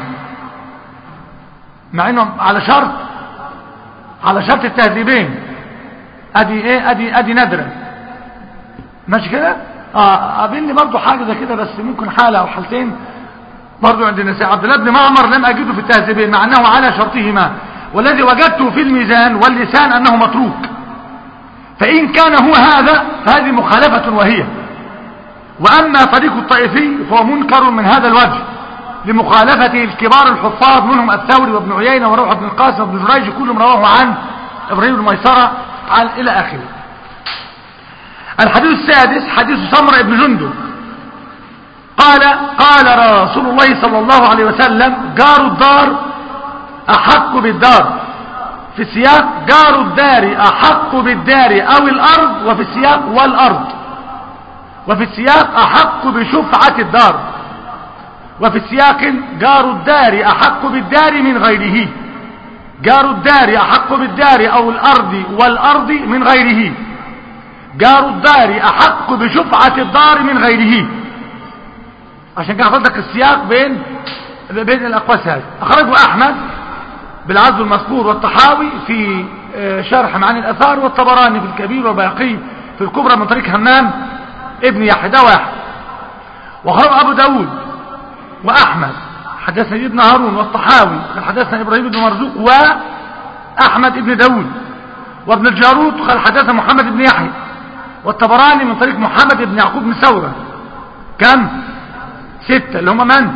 مع انه على شرط على شرط التهذيبين ادي ايه ادي ادي نادره ماشي كده اه قابلني برضو حاجه زي كده بس ممكن حاله او حالتين برضو عند النساء عبد الله بن معمر لم اجده في التهذيبين مع انه على شرطهما والذي وجدته في الميزان واللسان انه متروك فان كان هو هذا فهذه مخالفه وهي واما طريق الطائفي فهو منكر من هذا الوجه لمخالفته الكبار الحفاظ منهم الثوري وابن عيينة وروح بن القاسم وابن جريج كلهم رواه عن ابراهيم بن ميسرة عن الى اخره الحديث السادس حديث سمر بن جندب قال قال رسول الله صلى الله عليه وسلم جار الدار احق بالدار في السياق جار الدار احق بالدار او الارض وفي السياق والارض وفي السياق احق بشفعة الدار وفي السياق جار الدار أحق بالدار من غيره جار الدار أحق بالدار أو الأرض والأرض من غيره جار الدار أحق بشفعة الدار من غيره عشان كده حضرتك السياق بين بين الأقواس هذه أخرجه أحمد بالعزو المذكور والطحاوي في شرح معاني الأثار والطبراني في الكبير والباقي في الكبرى من طريق همام ابن يحيى ده واحد وخرج أبو داود وأحمد حدثنا ابن هارون والطحاوي قال حدثنا إبراهيم بن مرزوق وأحمد بن داود وابن الجارود قال حدثنا محمد بن يحيى والطبراني من طريق محمد بن يعقوب بن ثورة كم ستة اللي هم من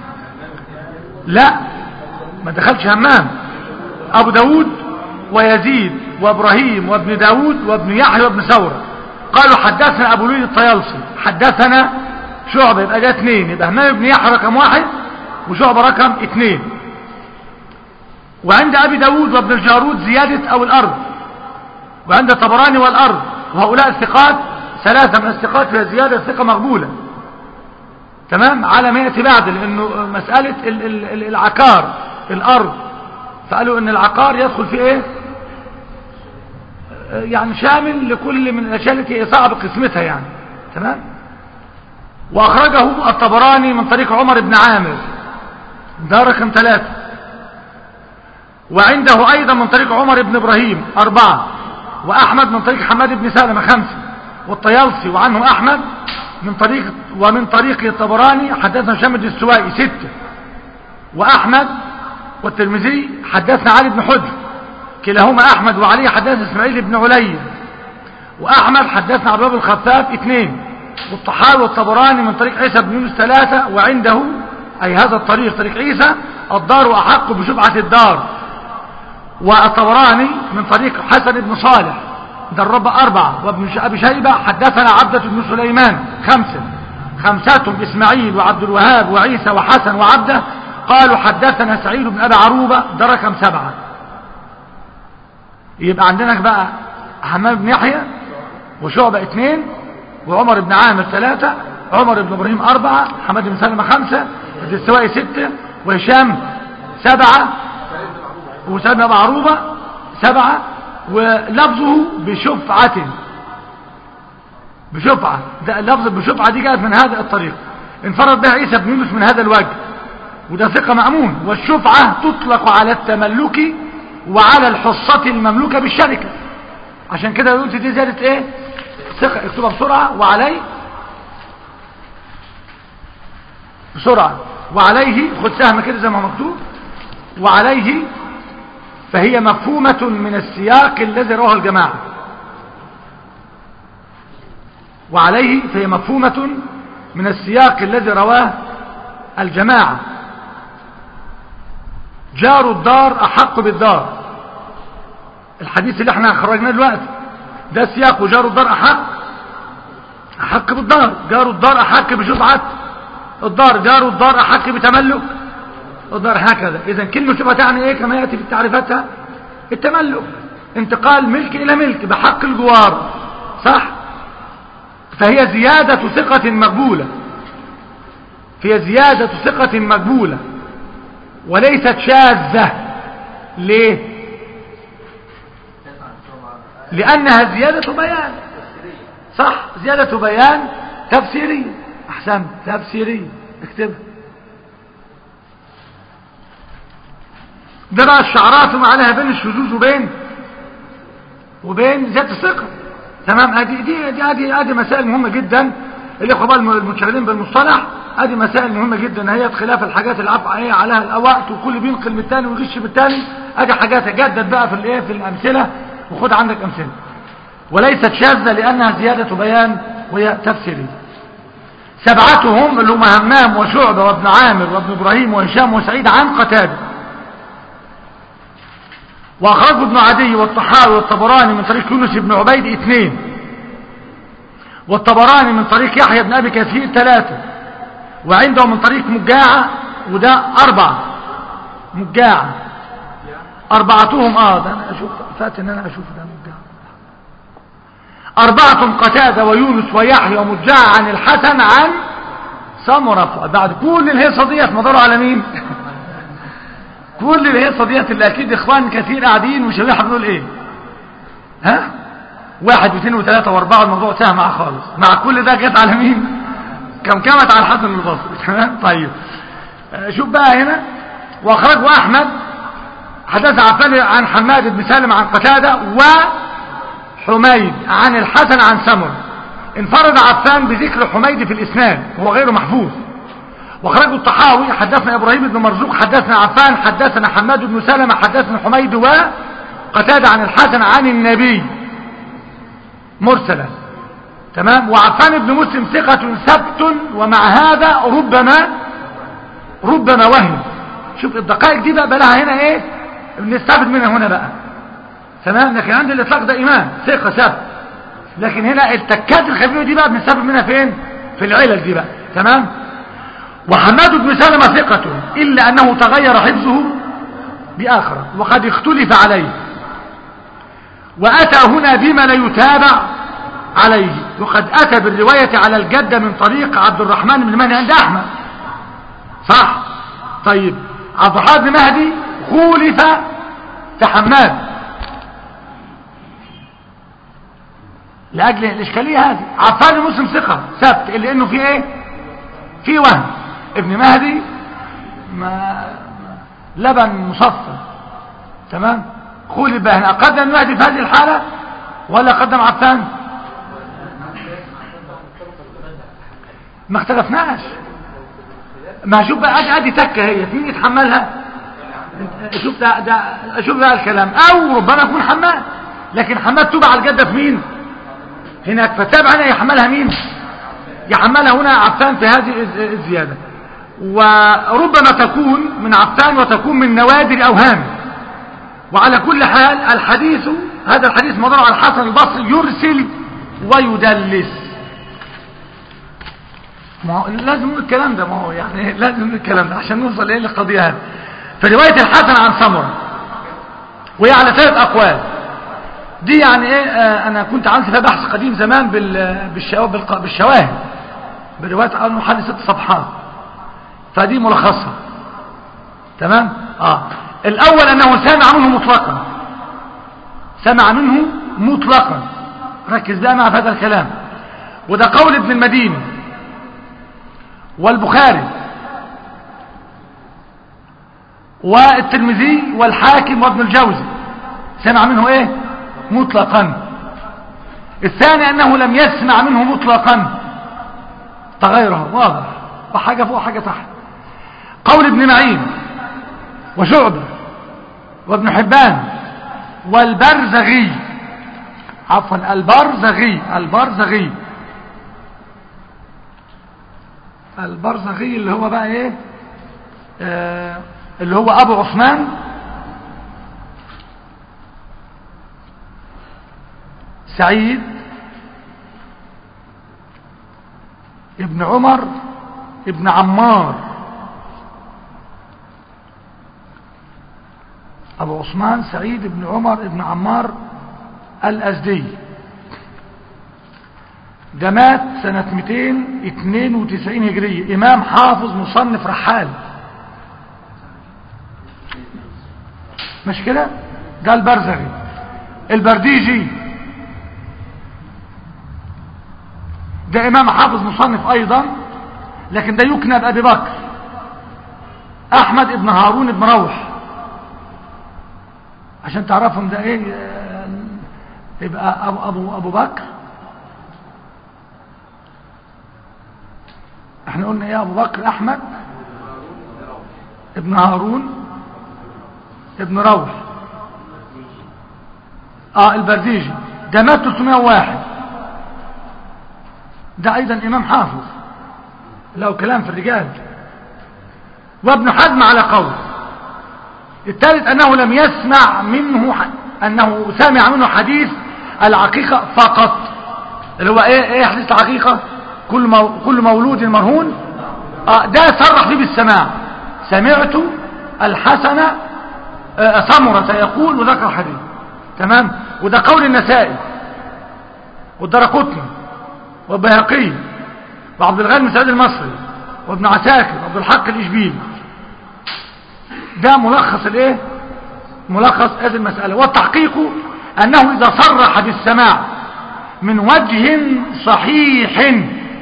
لا ما دخلش همام أبو داود ويزيد وإبراهيم وابن داود وابن يحيى وابن ثورة قالوا حدثنا أبو ليل الطيالسي حدثنا شعبة يبقى ده اثنين يبقى همام بن يحيى رقم واحد وشعبة رقم اثنين وعند أبي داود وابن الجارود زيادة أو الأرض وعند طبراني والأرض وهؤلاء الثقات ثلاثة من الثقات فيها زيادة ثقة مقبولة تمام على ما يأتي بعد لأنه مسألة ال ال ال العقار الأرض فقالوا أن العقار يدخل في إيه يعني شامل لكل من الأشياء التي صعب قسمتها يعني تمام وأخرجه الطبراني من طريق عمر بن عامر ده رقم ثلاثة وعنده أيضا من طريق عمر بن إبراهيم أربعة وأحمد من طريق حماد بن سلمة خمسة والطيالسي وعنه أحمد من طريق ومن طريق الطبراني حدثنا شامد السوائي ستة وأحمد والترمذي حدثنا علي بن حجر كلاهما أحمد وعلي حدثنا إسماعيل بن علي وأحمد حدثنا عبد الله الخفاف اثنين والطحاوي والطبراني من طريق عيسى بن يونس ثلاثة وعنده أي هذا الطريق طريق عيسى الدار أحق بشبعة الدار والطبراني من طريق حسن بن صالح ده الربع أربعة وابن أبي شيبة حدثنا عبدة بن سليمان خمسة خمسة إسماعيل وعبد الوهاب وعيسى وحسن وعبده قالوا حدثنا سعيد بن أبي عروبة ده رقم سبعة يبقى عندنا بقى حمام بن يحيى وشعبة اثنين وعمر بن عامر ثلاثة عمر بن إبراهيم أربعة حماد بن سلمة خمسة السوائي ستة وهشام سبعة وسيدنا أبو عروبة سبعة ولفظه بشفعة بشفعة ده اللفظ بشفعة دي جاءت من هذا الطريق انفرد بها عيسى بن يونس من هذا الوجه وده ثقة مأمون والشفعة تطلق على التملك وعلى الحصة المملوكة بالشركة عشان كده قلت دي زيادة ايه ثقة اكتبها بسرعة وعليه بسرعة وعليه خد سهم كده زي ما مكتوب وعليه فهي مفهومة من السياق الذي رواه الجماعة وعليه فهي مفهومة من السياق الذي رواه الجماعة جار الدار أحق بالدار الحديث اللي احنا خرجناه دلوقتي ده سياق وجار الدار أحق أحق بالدار جار الدار أحق بشفعة الدار جار الدار أحق بتملك الدار هكذا إذا كلمة شبهة تعني إيه كما يأتي في تعريفاتها التملك انتقال ملك إلى ملك بحق الجوار صح فهي زيادة ثقة مقبولة هي زيادة ثقة مقبولة وليست شاذة ليه لأنها زيادة بيان صح زيادة بيان تفسيرية أحسن تفسيرية اكتبها ده بقى الشعرات وما عليها بين الشذوذ وبين وبين زيادة الثقة تمام ادي دي دي ادي ادي مسائل مهمة جدا الاخوة بقى المنشغلين بالمصطلح ادي مسائل مهمة جدا هي خلاف الحاجات اللي عفى ايه عليها الاوقات وكل بينقل من الثاني ويغش بالثاني ادي حاجات جدد بقى في الايه في الامثله وخد عندك امثله وليست شاذة لانها زيادة بيان وهي تفسيرية سبعتهم اللي هم همام وشعبة وابن عامر وابن ابراهيم وهشام وسعيد عن قتاده واخرجه ابن عدي والطحاوي والطبراني من طريق يونس بن عبيد اثنين والطبراني من طريق يحيى بن ابي كثير ثلاثة وعنده من طريق مجاعة وده اربعة مجاعة اربعتهم اه ده انا اشوف فات ان انا اشوف ده مجاعة اربعة قتادة ويونس ويحيى ومجاعة عن الحسن عن سمرة بعد كل الهيصة ديت مداروا على مين كل الهيصة ديت اللي اكيد اخوان كثير قاعدين ومش هنعرف نقول ايه ها واحد واثنين وثلاثة واربعة الموضوع سهل معاه خالص مع كل ده جت على مين كم كمت على الحسن البصري تمام طيب شوف بقى هنا واخرجه احمد حدث عفان عن حماد بن سالم عن قتادة وحميد عن الحسن عن سمر انفرد عفان بذكر حميد في الاسناد وهو غير محفوظ واخرجه الطحاوي حدثنا ابراهيم بن مرزوق حدثنا عفان حدثنا حماد بن سلمة حدثنا حميد وقتادة عن الحسن عن النبي مرسلا تمام وعفان بن مسلم ثقة ثبت ومع هذا ربما ربما وهم شوف الدقائق دي بقى لها هنا ايه بنستفد منها هنا بقى تمام لكن عند الاطلاق ده ايمان ثقة ثبت لكن هنا التكات الخفيفة دي بقى بنستفد منها فين في العلل دي بقى تمام وحماد بن سلمة ثقة إلا أنه تغير حفظه بآخر وقد اختلف عليه وأتى هنا بما لا يتابع عليه وقد أتى بالرواية على الجدة من طريق عبد الرحمن بن مهدي عند أحمد صح طيب عبد الرحمن بن مهدي خولف في حماد لأجل الإشكالية هذه عفان مسلم ثقة ثبت اللي إنه في إيه في وهم ابن مهدي ما لبن مصفى تمام خولف بقى هنا قدم مهدي في هذه الحالة ولا قدم عفان ما اختلفناش ما شوف بقى ادي ادي تكه هي مين يتحملها شوف ده, ده شوف ده الكلام او ربما يكون حماد لكن حماد توب على الجده في مين هناك فتابع هنا يحملها مين يحملها هنا عفان في هذه الزياده وربما تكون من عفان وتكون من نوادر اوهام وعلى كل حال الحديث هذا الحديث مدار على الحسن البصري يرسل ويدلس ما هو لازم نقول الكلام ده ما هو يعني لازم نقول الكلام ده عشان نوصل ايه للقضيه هذه فروايه الحسن عن سمره وهي على ثلاث اقوال دي يعني ايه آه انا كنت عملت فيها بحث قديم زمان بال بالشواهد بالشواهد بروايه عنه حوالي ست صفحات فدي ملخصها تمام اه الاول انه سمع منه مطلقا سمع منه مطلقا ركز بقى مع هذا الكلام وده قول ابن المديني والبخاري والترمذي والحاكم وابن الجوزي سمع منه ايه مطلقا الثاني انه لم يسمع منه مطلقا تغيره واضح وحاجة فوق حاجة تحت قول ابن معين وشعبة وابن حبان والبرزغي عفوا البرزغي البرزغي البرزخي اللي هو بقى ايه آه اللي هو ابو عثمان سعيد ابن عمر ابن عمار ابو عثمان سعيد ابن عمر ابن عمار الازدي ده مات سنة 292 هجرية إمام حافظ مصنف رحال مش كده ده البرزغي البرديجي ده إمام حافظ مصنف أيضا لكن ده يكنى بأبي بكر أحمد ابن هارون ابن روح عشان تعرفهم ده ايه آه، يبقى أبو, أبو, أبو بكر احنا قلنا ايه ابو بكر احمد ابن هارون ابن روح اه البرديجي ده مات 301 ده ايضا امام حافظ له كلام في الرجال وابن حزم على قول الثالث انه لم يسمع منه ح... انه سمع منه حديث العقيقة فقط اللي هو ايه ايه حديث العقيقة كل مو... كل مولود مرهون آه ده صرح فيه بالسماع سمعت الحسن آه سمرة يقول وذكر حديث تمام وده قول النسائي والدرقطني والبيهقي وعبد الغني بن سعيد المصري وابن عساكر وعبد الحق الاشبيلي ده ملخص الايه ملخص هذه المسألة والتحقيق انه اذا صرح بالسماع من وجه صحيح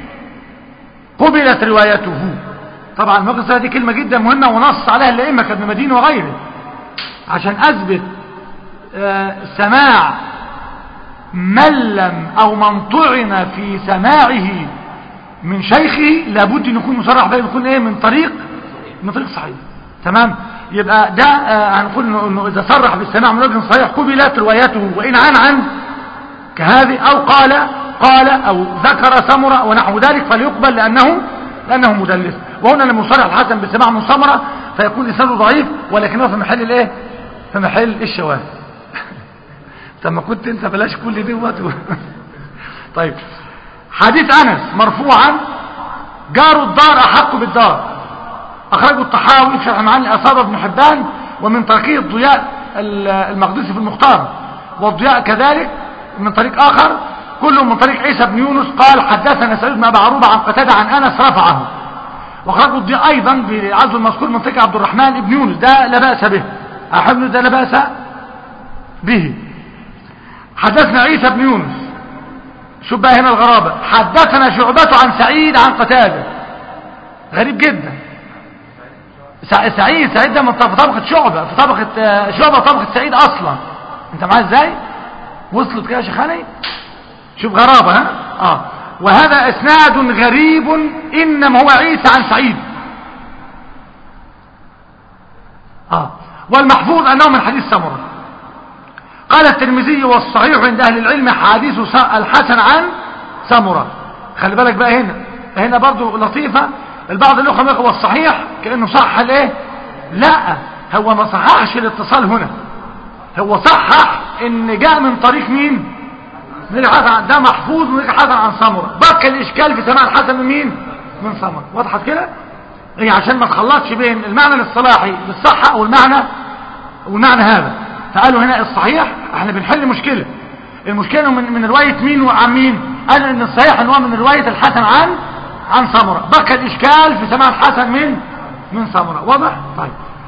قبلت روايته طبعا المقصد دي كلمة جدا مهمة ونص عليها الائمة كابن مدينة وغيره عشان اثبت آه سماع من لم او من طعن في سماعه من شيخه لابد ان يكون مصرح به يكون ايه من طريق من طريق صحيح تمام يبقى ده آه هنقول انه, إنه اذا صرح بالسماع من وجه صحيح قبلت روايته وان عن عن كهذه او قال قال او ذكر سمرة ونحو ذلك فليقبل لانه لانه مدلس وهنا لم يصرح الحسن بالسماع من سمرة فيكون لسانه ضعيف ولكنه في محل الايه في محل الشواذ طب ما كنت انت بلاش كل دي وقت طيب حديث انس مرفوعا جار الدار احق بالدار اخرجه الطحاوي في شرح معاني اثار ابن حبان ومن طريقه الضياء المقدسي في المختار والضياء كذلك من طريق اخر كلهم من طريق عيسى بن يونس قال حدثنا سعيد بن ابي عروبه عن قتاده عن انس رفعه واخرجه الضياء ايضا بعزو المذكور من طريق عبد الرحمن بن يونس ده لا باس به احب ده لا باس به حدثنا عيسى بن يونس شوف بقى هنا الغرابة حدثنا شعبة عن سعيد عن قتادة غريب جدا سعيد سعيد ده من طبقة شعبة في طبقة شعبة طبقة سعيد اصلا انت معايا ازاي وصلت كده يا شيخاني شوف غرابة ها اه وهذا اسناد غريب انما هو عيسى عن سعيد اه والمحفوظ انه من حديث سمره قال الترمذي والصحيح عند أهل العلم حديث الحسن عن سمرة خلي بالك بقى هنا هنا برضو لطيفة البعض الأخوة هو الصحيح كأنه صح الايه لا هو ما صححش الاتصال هنا هو صحح ان جاء من طريق مين من الحسن ده محفوظ من الحسن عن سمرة بقى الإشكال في سماع الحسن من مين من سمرة وضحت كده ايه عشان ما تخلطش بين المعنى الاصطلاحي للصحة والمعنى والمعنى هذا فقالوا هنا الصحيح احنا بنحل مشكلة المشكلة من, من رواية مين وعن مين قالوا ان الصحيح ان هو من رواية الحسن عن عن سمرة بقى الاشكال في سماع الحسن من من سمرة واضح طيب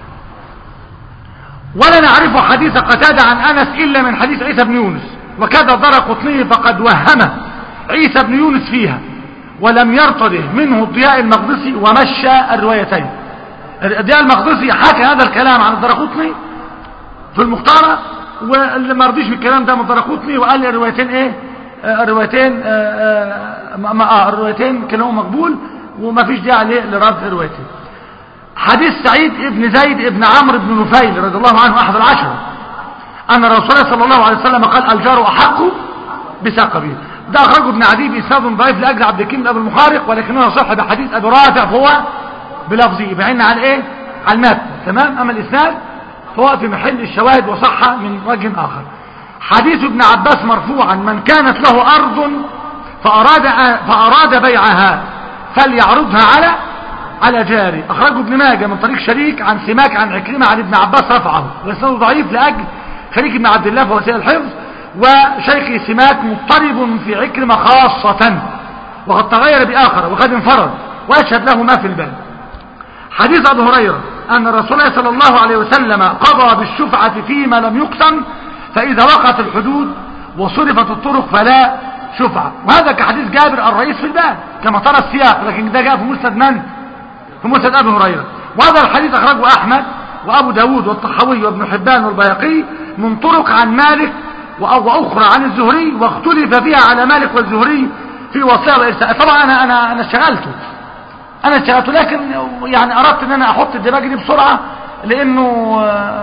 ولا نعرف حديث قتادة عن انس الا من حديث عيسى بن يونس وكذا درى قطني فقد وهم عيسى بن يونس فيها ولم يرتضه منه الضياء المقدسي ومشى الروايتين الضياء المقدسي حكى هذا الكلام عن الدرقطني في المختارة واللي ما رضيش بالكلام ده من درقوتني وقال لي الروايتين ايه آه الروايتين آه ما آه الروايتين كلاهما مقبول وما فيش داعي لرد الروايتين حديث سعيد ابن زيد ابن عمرو بن نفيل رضي الله عنه احد العشرة ان الرسول صلى الله عليه وسلم قال الجار احق بسقبه ده اخرجه ابن عدي باسناد ضعيف لاجل عبد الكريم بن ابي المخارق ولكنه صح بحديث ابي رافع فهو بلفظه بعين على ايه على المتن تمام اما الاسناد فهو في محل الشواهد وصح من وجه اخر حديث ابن عباس مرفوعا من كانت له ارض فاراد فاراد بيعها فليعرضها على على جاري اخرجه ابن ماجه من طريق شريك عن سماك عن عكرمه عن ابن عباس رفعه واسناده ضعيف لاجل شريك بن عبد الله فهو سيء الحفظ وشيخ سماك مضطرب في عكرمه خاصه وقد تغير باخر وقد انفرد واشهد له ما في الباب حديث ابو هريره ان الرسول صلى الله عليه وسلم قضى بالشفعه فيما لم يقسم فاذا وقعت الحدود وصرفت الطرق فلا شفعه وهذا كحديث جابر الرئيس في الباب كما ترى السياق لكن ده جاء في مسند من في مسند ابي هريره وهذا الحديث اخرجه احمد وابو داود والطحاوي وابن حبان والبيهقي من طرق عن مالك واخرى عن الزهري واختلف فيها على مالك والزهري في وصيه والارسال طبعا انا انا انا اشتغلته انا اشتغلته لكن يعني اردت ان انا احط الدماغ دي بسرعه لانه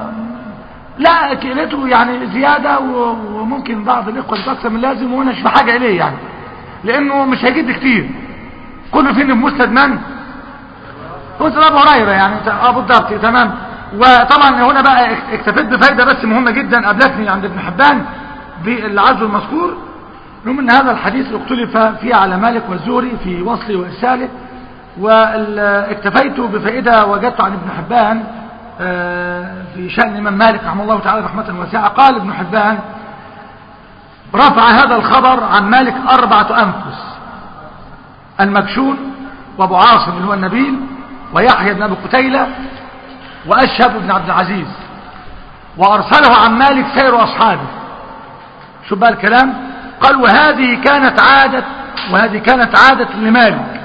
لا لقيته يعني زياده وممكن بعض الاخوه اكثر من لازم وانا مش بحاجه اليه يعني لانه مش هيجد كتير كله فين بمسند من مسند ابو هريره يعني ابو بالضبط تمام وطبعا هنا بقى اكتفيت بفايده بس مهمه جدا قابلتني عند ابن حبان بالعزو المذكور رغم ان هذا الحديث اختلف فيه على مالك والزهري في وصله وارساله واكتفيت بفائده وجدت عن ابن حبان في شأن الإمام مالك رحمه الله تعالى رحمة واسعة قال ابن حبان رفع هذا الخبر عن مالك أربعة أنفس المكشون وابو عاصم اللي هو النبيل ويحيى بن أبي قتيلة وأشهب بن عبد العزيز وأرسله عن مالك سير أصحابه شو بقى الكلام قال وهذه كانت عادة وهذه كانت عادة لمالك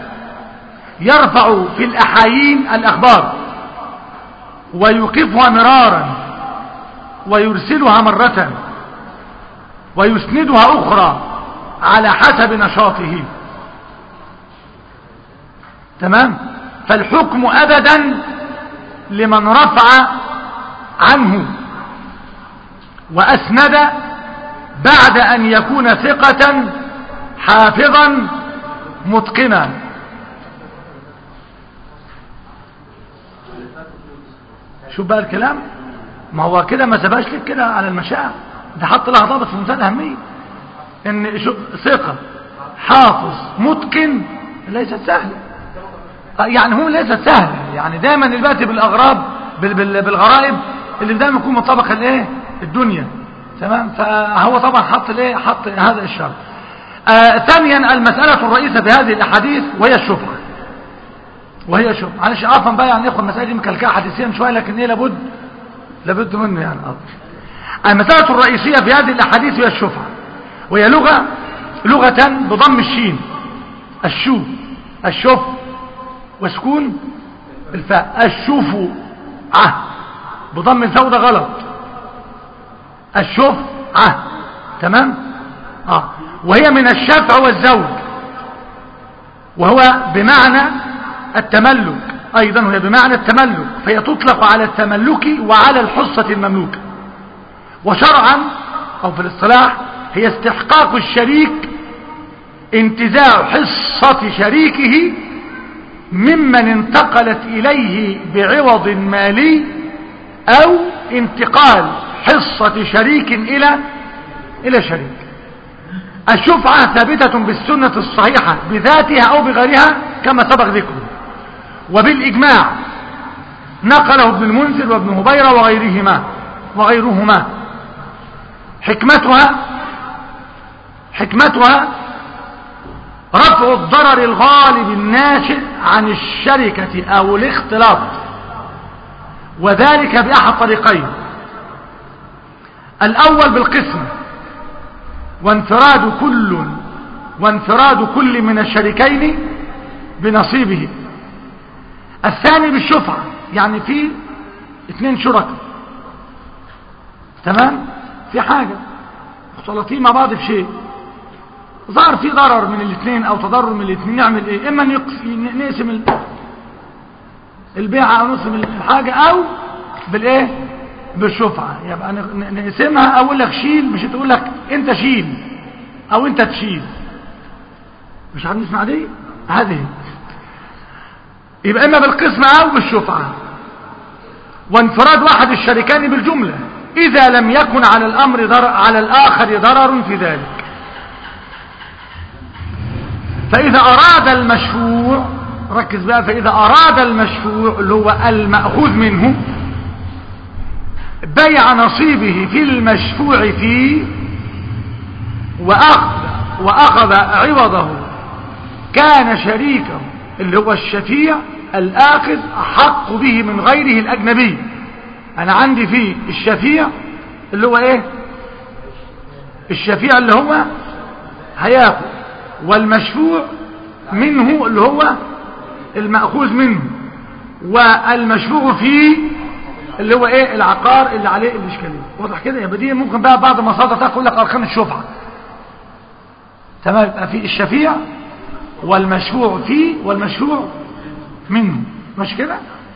يرفع في الأحايين الأخبار ويوقفها مرارا ويرسلها مرة ويسندها أخرى على حسب نشاطه تمام فالحكم أبدا لمن رفع عنه وأسند بعد أن يكون ثقة حافظا متقنا شوف بقى الكلام ما هو كده ما سباش لك كده على المشاعر ده حط لها ضابط في منتهى الاهميه ان شوف ثقه حافظ متقن ليست سهله يعني هو ليست سهله يعني دايما البات بالاغراب بال بال بالغرائب اللي دايما يكون من طبق الايه الدنيا تمام فهو طبعا حط الايه حط هذا الشرط آه ثانيا المساله الرئيسه في هذه الاحاديث وهي الشفعه وهي شوف معلش عفوا بقى يعني اخوه المسائل دي مكلكعه حديثيا شويه لكن ايه لابد لابد منه يعني أه. المساله الرئيسيه في هذه الاحاديث هي الشفعه وهي لغه لغه بضم الشين الشو الشف وسكون الفاء الشوف ع بضم الفاء ده غلط الشف ع تمام اه وهي من الشفع والزوج وهو بمعنى التملك أيضا هي بمعنى التملك فهي تطلق على التملك وعلى الحصة المملوكة وشرعا أو في الاصطلاح هي استحقاق الشريك انتزاع حصة شريكه ممن انتقلت إليه بعوض مالي أو انتقال حصة شريك إلى إلى شريك الشفعة ثابتة بالسنة الصحيحة بذاتها أو بغيرها كما سبق ذكره وبالإجماع نقله ابن المنذر وابن هبيرة وغيرهما وغيرهما حكمتها حكمتها رفع الضرر الغالب الناشئ عن الشركة أو الاختلاط وذلك بأحد طريقين الأول بالقسم وانفراد كل وانفراد كل من الشريكين بنصيبه الثاني بالشفعة يعني في اثنين شركاء تمام في حاجة مختلطين مع بعض في شيء ظهر في ضرر من الاثنين او تضرر من الاثنين نعمل ايه اما نقسم البيعة او نقسم الحاجة او بالايه بالشفعة يبقى نقسمها اقول لك شيل مش تقول لك انت شيل او انت تشيل مش عارف نسمع دي هذه يبقى اما بالقسمة او بالشفعة وانفراد واحد الشريكان بالجملة اذا لم يكن على الامر ضرر على الاخر ضرر في ذلك فاذا اراد المشفوع ركز بقى فاذا اراد المشفوع اللي هو المأخوذ منه بيع نصيبه في المشفوع فيه وأخذ, وأخذ عوضه كان شريكه اللي هو الشفيع الآخذ أحق به من غيره الأجنبي أنا عندي فيه الشفيع اللي هو إيه الشفيع اللي هو هياخد والمشفوع منه اللي هو المأخوذ منه والمشفوع فيه اللي هو ايه العقار اللي عليه الاشكاليه واضح كده يبقى دي ممكن بقى بعض المصادر تقول لك اركان الشفعه تمام يبقى في الشفيع والمشفوع فيه والمشفوع منه مش كده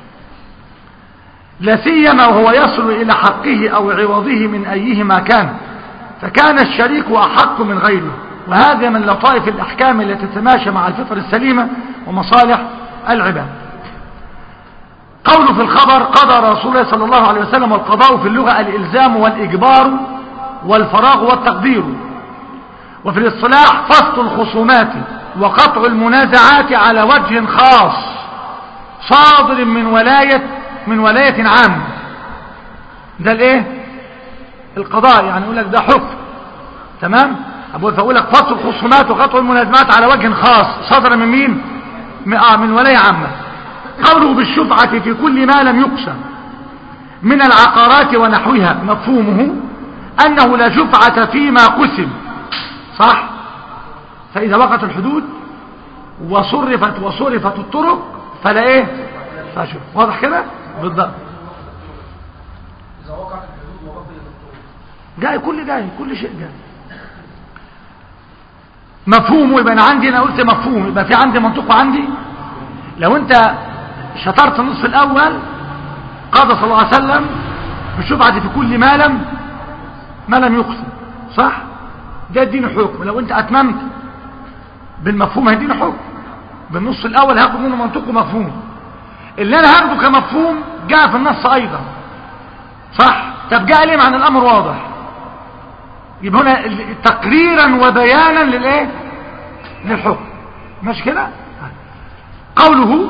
لا سيما وهو يصل الى حقه او عوضه من ايهما كان فكان الشريك احق من غيره وهذا من لطائف الاحكام التي تتماشى مع الفطر السليمه ومصالح العباد قوله في الخبر قضى رسول الله صلى الله عليه وسلم والقضاء في اللغة الإلزام والإجبار والفراغ والتقدير وفي الاصطلاح فصل الخصومات وقطع المنازعات على وجه خاص صادر من ولاية من ولاية عامة ده الايه القضاء يعني يقول لك ده حكم تمام أقول فأقول لك فصل الخصومات وقطع المنازعات على وجه خاص صادر من مين من ولاية عامة قوله بالشفعة في كل ما لم يقسم من العقارات ونحوها مفهومه أنه لا شفعة فيما قسم صح فإذا وقت الحدود وصرفت وصرفت الطرق فلا ايه فشف واضح كده بالضبط إذا وقعت الحدود وبقيت الطرق جاي كل جاي كل شيء جاي مفهومه يبقى انا عندي انا قلت مفهوم يبقى في عندي منطق عندي لو انت شطرت النصف الاول قال صلى الله عليه وسلم بالشفعة في كل ما لم ما لم يقسم صح ده الدين حكم لو انت اتممت بالمفهوم هيديني حكم بالنص الاول هاخد منه منطق ومفهوم اللي انا هاخده كمفهوم جاء في النص ايضا صح طب جاء ليه معنى الامر واضح يبقى هنا تقريرا وبيانا للايه للحكم مش كده قوله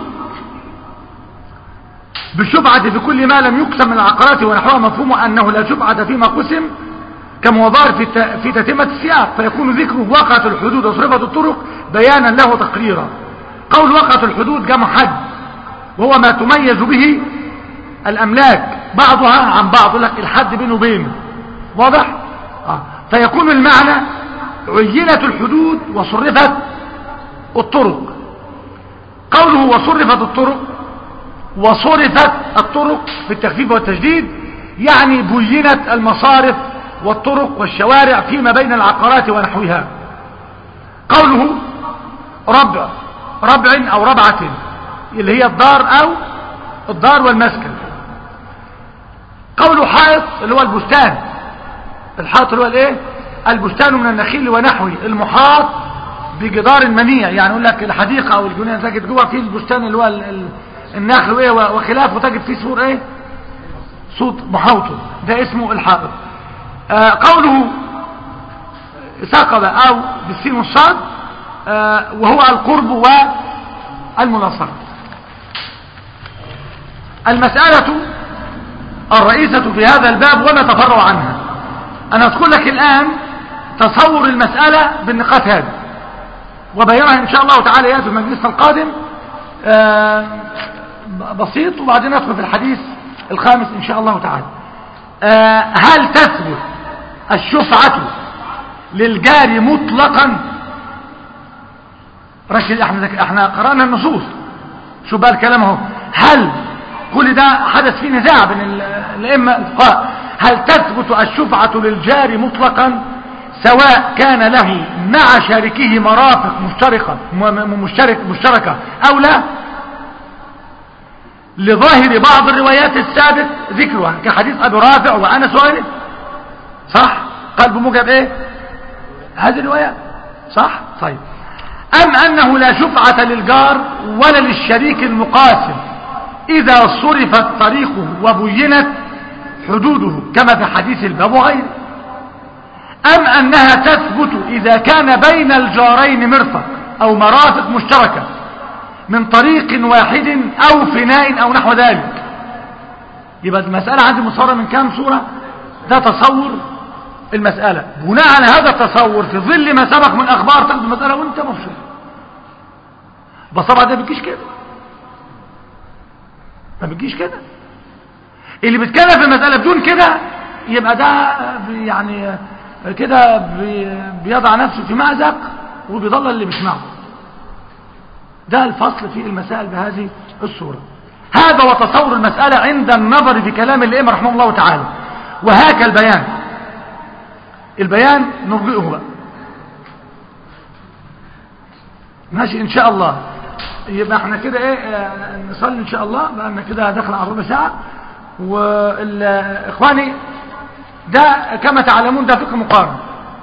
بالشفعة في كل ما لم يقسم من العقارات ونحوها مفهوم أنه لا شفعة فيما قسم كما هو ظاهر في الت- في تتمة السياق فيكون ذكره وقعت الحدود وصرفة الطرق بيانا له تقريرا قول وقعت الحدود جمع حد وهو ما تميز به الأملاك بعضها عن بعض يقول لك الحد بينه وبينه واضح آه. فيكون المعنى عينت الحدود وصرفت الطرق قوله وصرفت الطرق وصرفت الطرق في التخفيف والتجديد يعني بينت المصارف والطرق والشوارع فيما بين العقارات ونحوها قوله ربع ربع او ربعة اللي هي الدار او الدار والمسكن قوله حائط اللي هو البستان الحائط اللي هو الايه البستان من النخيل ونحوه المحاط بجدار منيع يعني يقول لك الحديقة او الجنينة تجد جوه فيه البستان اللي هو ال- ال- النخل وايه وخلافه تجد فيه سور ايه صوت محاوطه ده اسمه الحائط آه قوله ثقب او بالسين والصاد آه وهو القرب والملاصقة المسألة الرئيسة في هذا الباب وما تفرع عنها أنا أذكر لك الآن تصور المسألة بالنقاط هذه وبيانها إن شاء الله تعالى يأتي في المجلس القادم آه، بسيط وبعدين ندخل في الحديث الخامس إن شاء الله تعالى آه، هل تثبت الشفعة للجار مطلقا ركز احنا احنا قرأنا النصوص شو بقى الكلام اهو هل كل ده حدث فيه نزاع بين ال- الائمه الفقهاء هل تثبت الشفعة للجار مطلقا سواء كان له مع شاركه مرافق مشتركة م- م- مشترك مشتركة او لا لظاهر بعض الروايات السابق ذكرها كحديث ابي رافع وانس وغيره صح قال بموجب ايه هذه الروايات صح طيب أم أنه لا شفعة للجار ولا للشريك المقاسم إذا صرفت طريقه وبينت حدوده كما في حديث الباب وغيره أم أنها تثبت إذا كان بين الجارين مرفق أو مرافق مشتركة من طريق واحد أو فناء أو نحو ذلك يبقى المسألة عندي مصورة من كام صورة ده تصور المسألة بناء على هذا التصور في ظل ما سبق من أخبار تاخد المسألة وانت مبسوط بس طبعا ده بتجيش كده ما بتجيش كده اللي بيتكلم في المسألة بدون كده يبقى ده بي- يعني كده بي- بيضع نفسه في مأزق وبيضل اللي بيسمعه ده الفصل في المسائل بهذه الصورة هذا وتصور المسألة عند النظر في كلام الإمام رحمه الله تعالى وهاك البيان البيان نرجئه بقى ماشي ان شاء الله يبقى احنا كده ايه آه، نصلي ان شاء الله بقى لنا كده داخل على ربع ساعه واخواني ده كما تعلمون ده فقه مقارن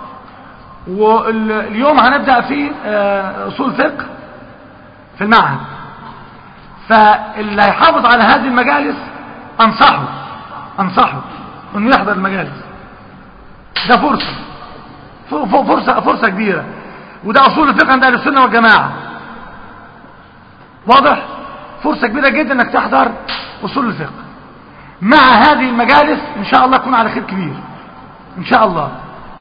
واليوم هنبدا في آه، اصول فقه في المعهد فاللي هيحافظ على هذه المجالس انصحه انصحه انه يحضر المجالس ده فرصه ف- ف- فرصه فرصه كبيره وده اصول الفقه عند اهل السنه والجماعه واضح فرصه كبيره جدا انك تحضر اصول الفقه مع هذه المجالس ان شاء الله تكون على خير كبير ان شاء الله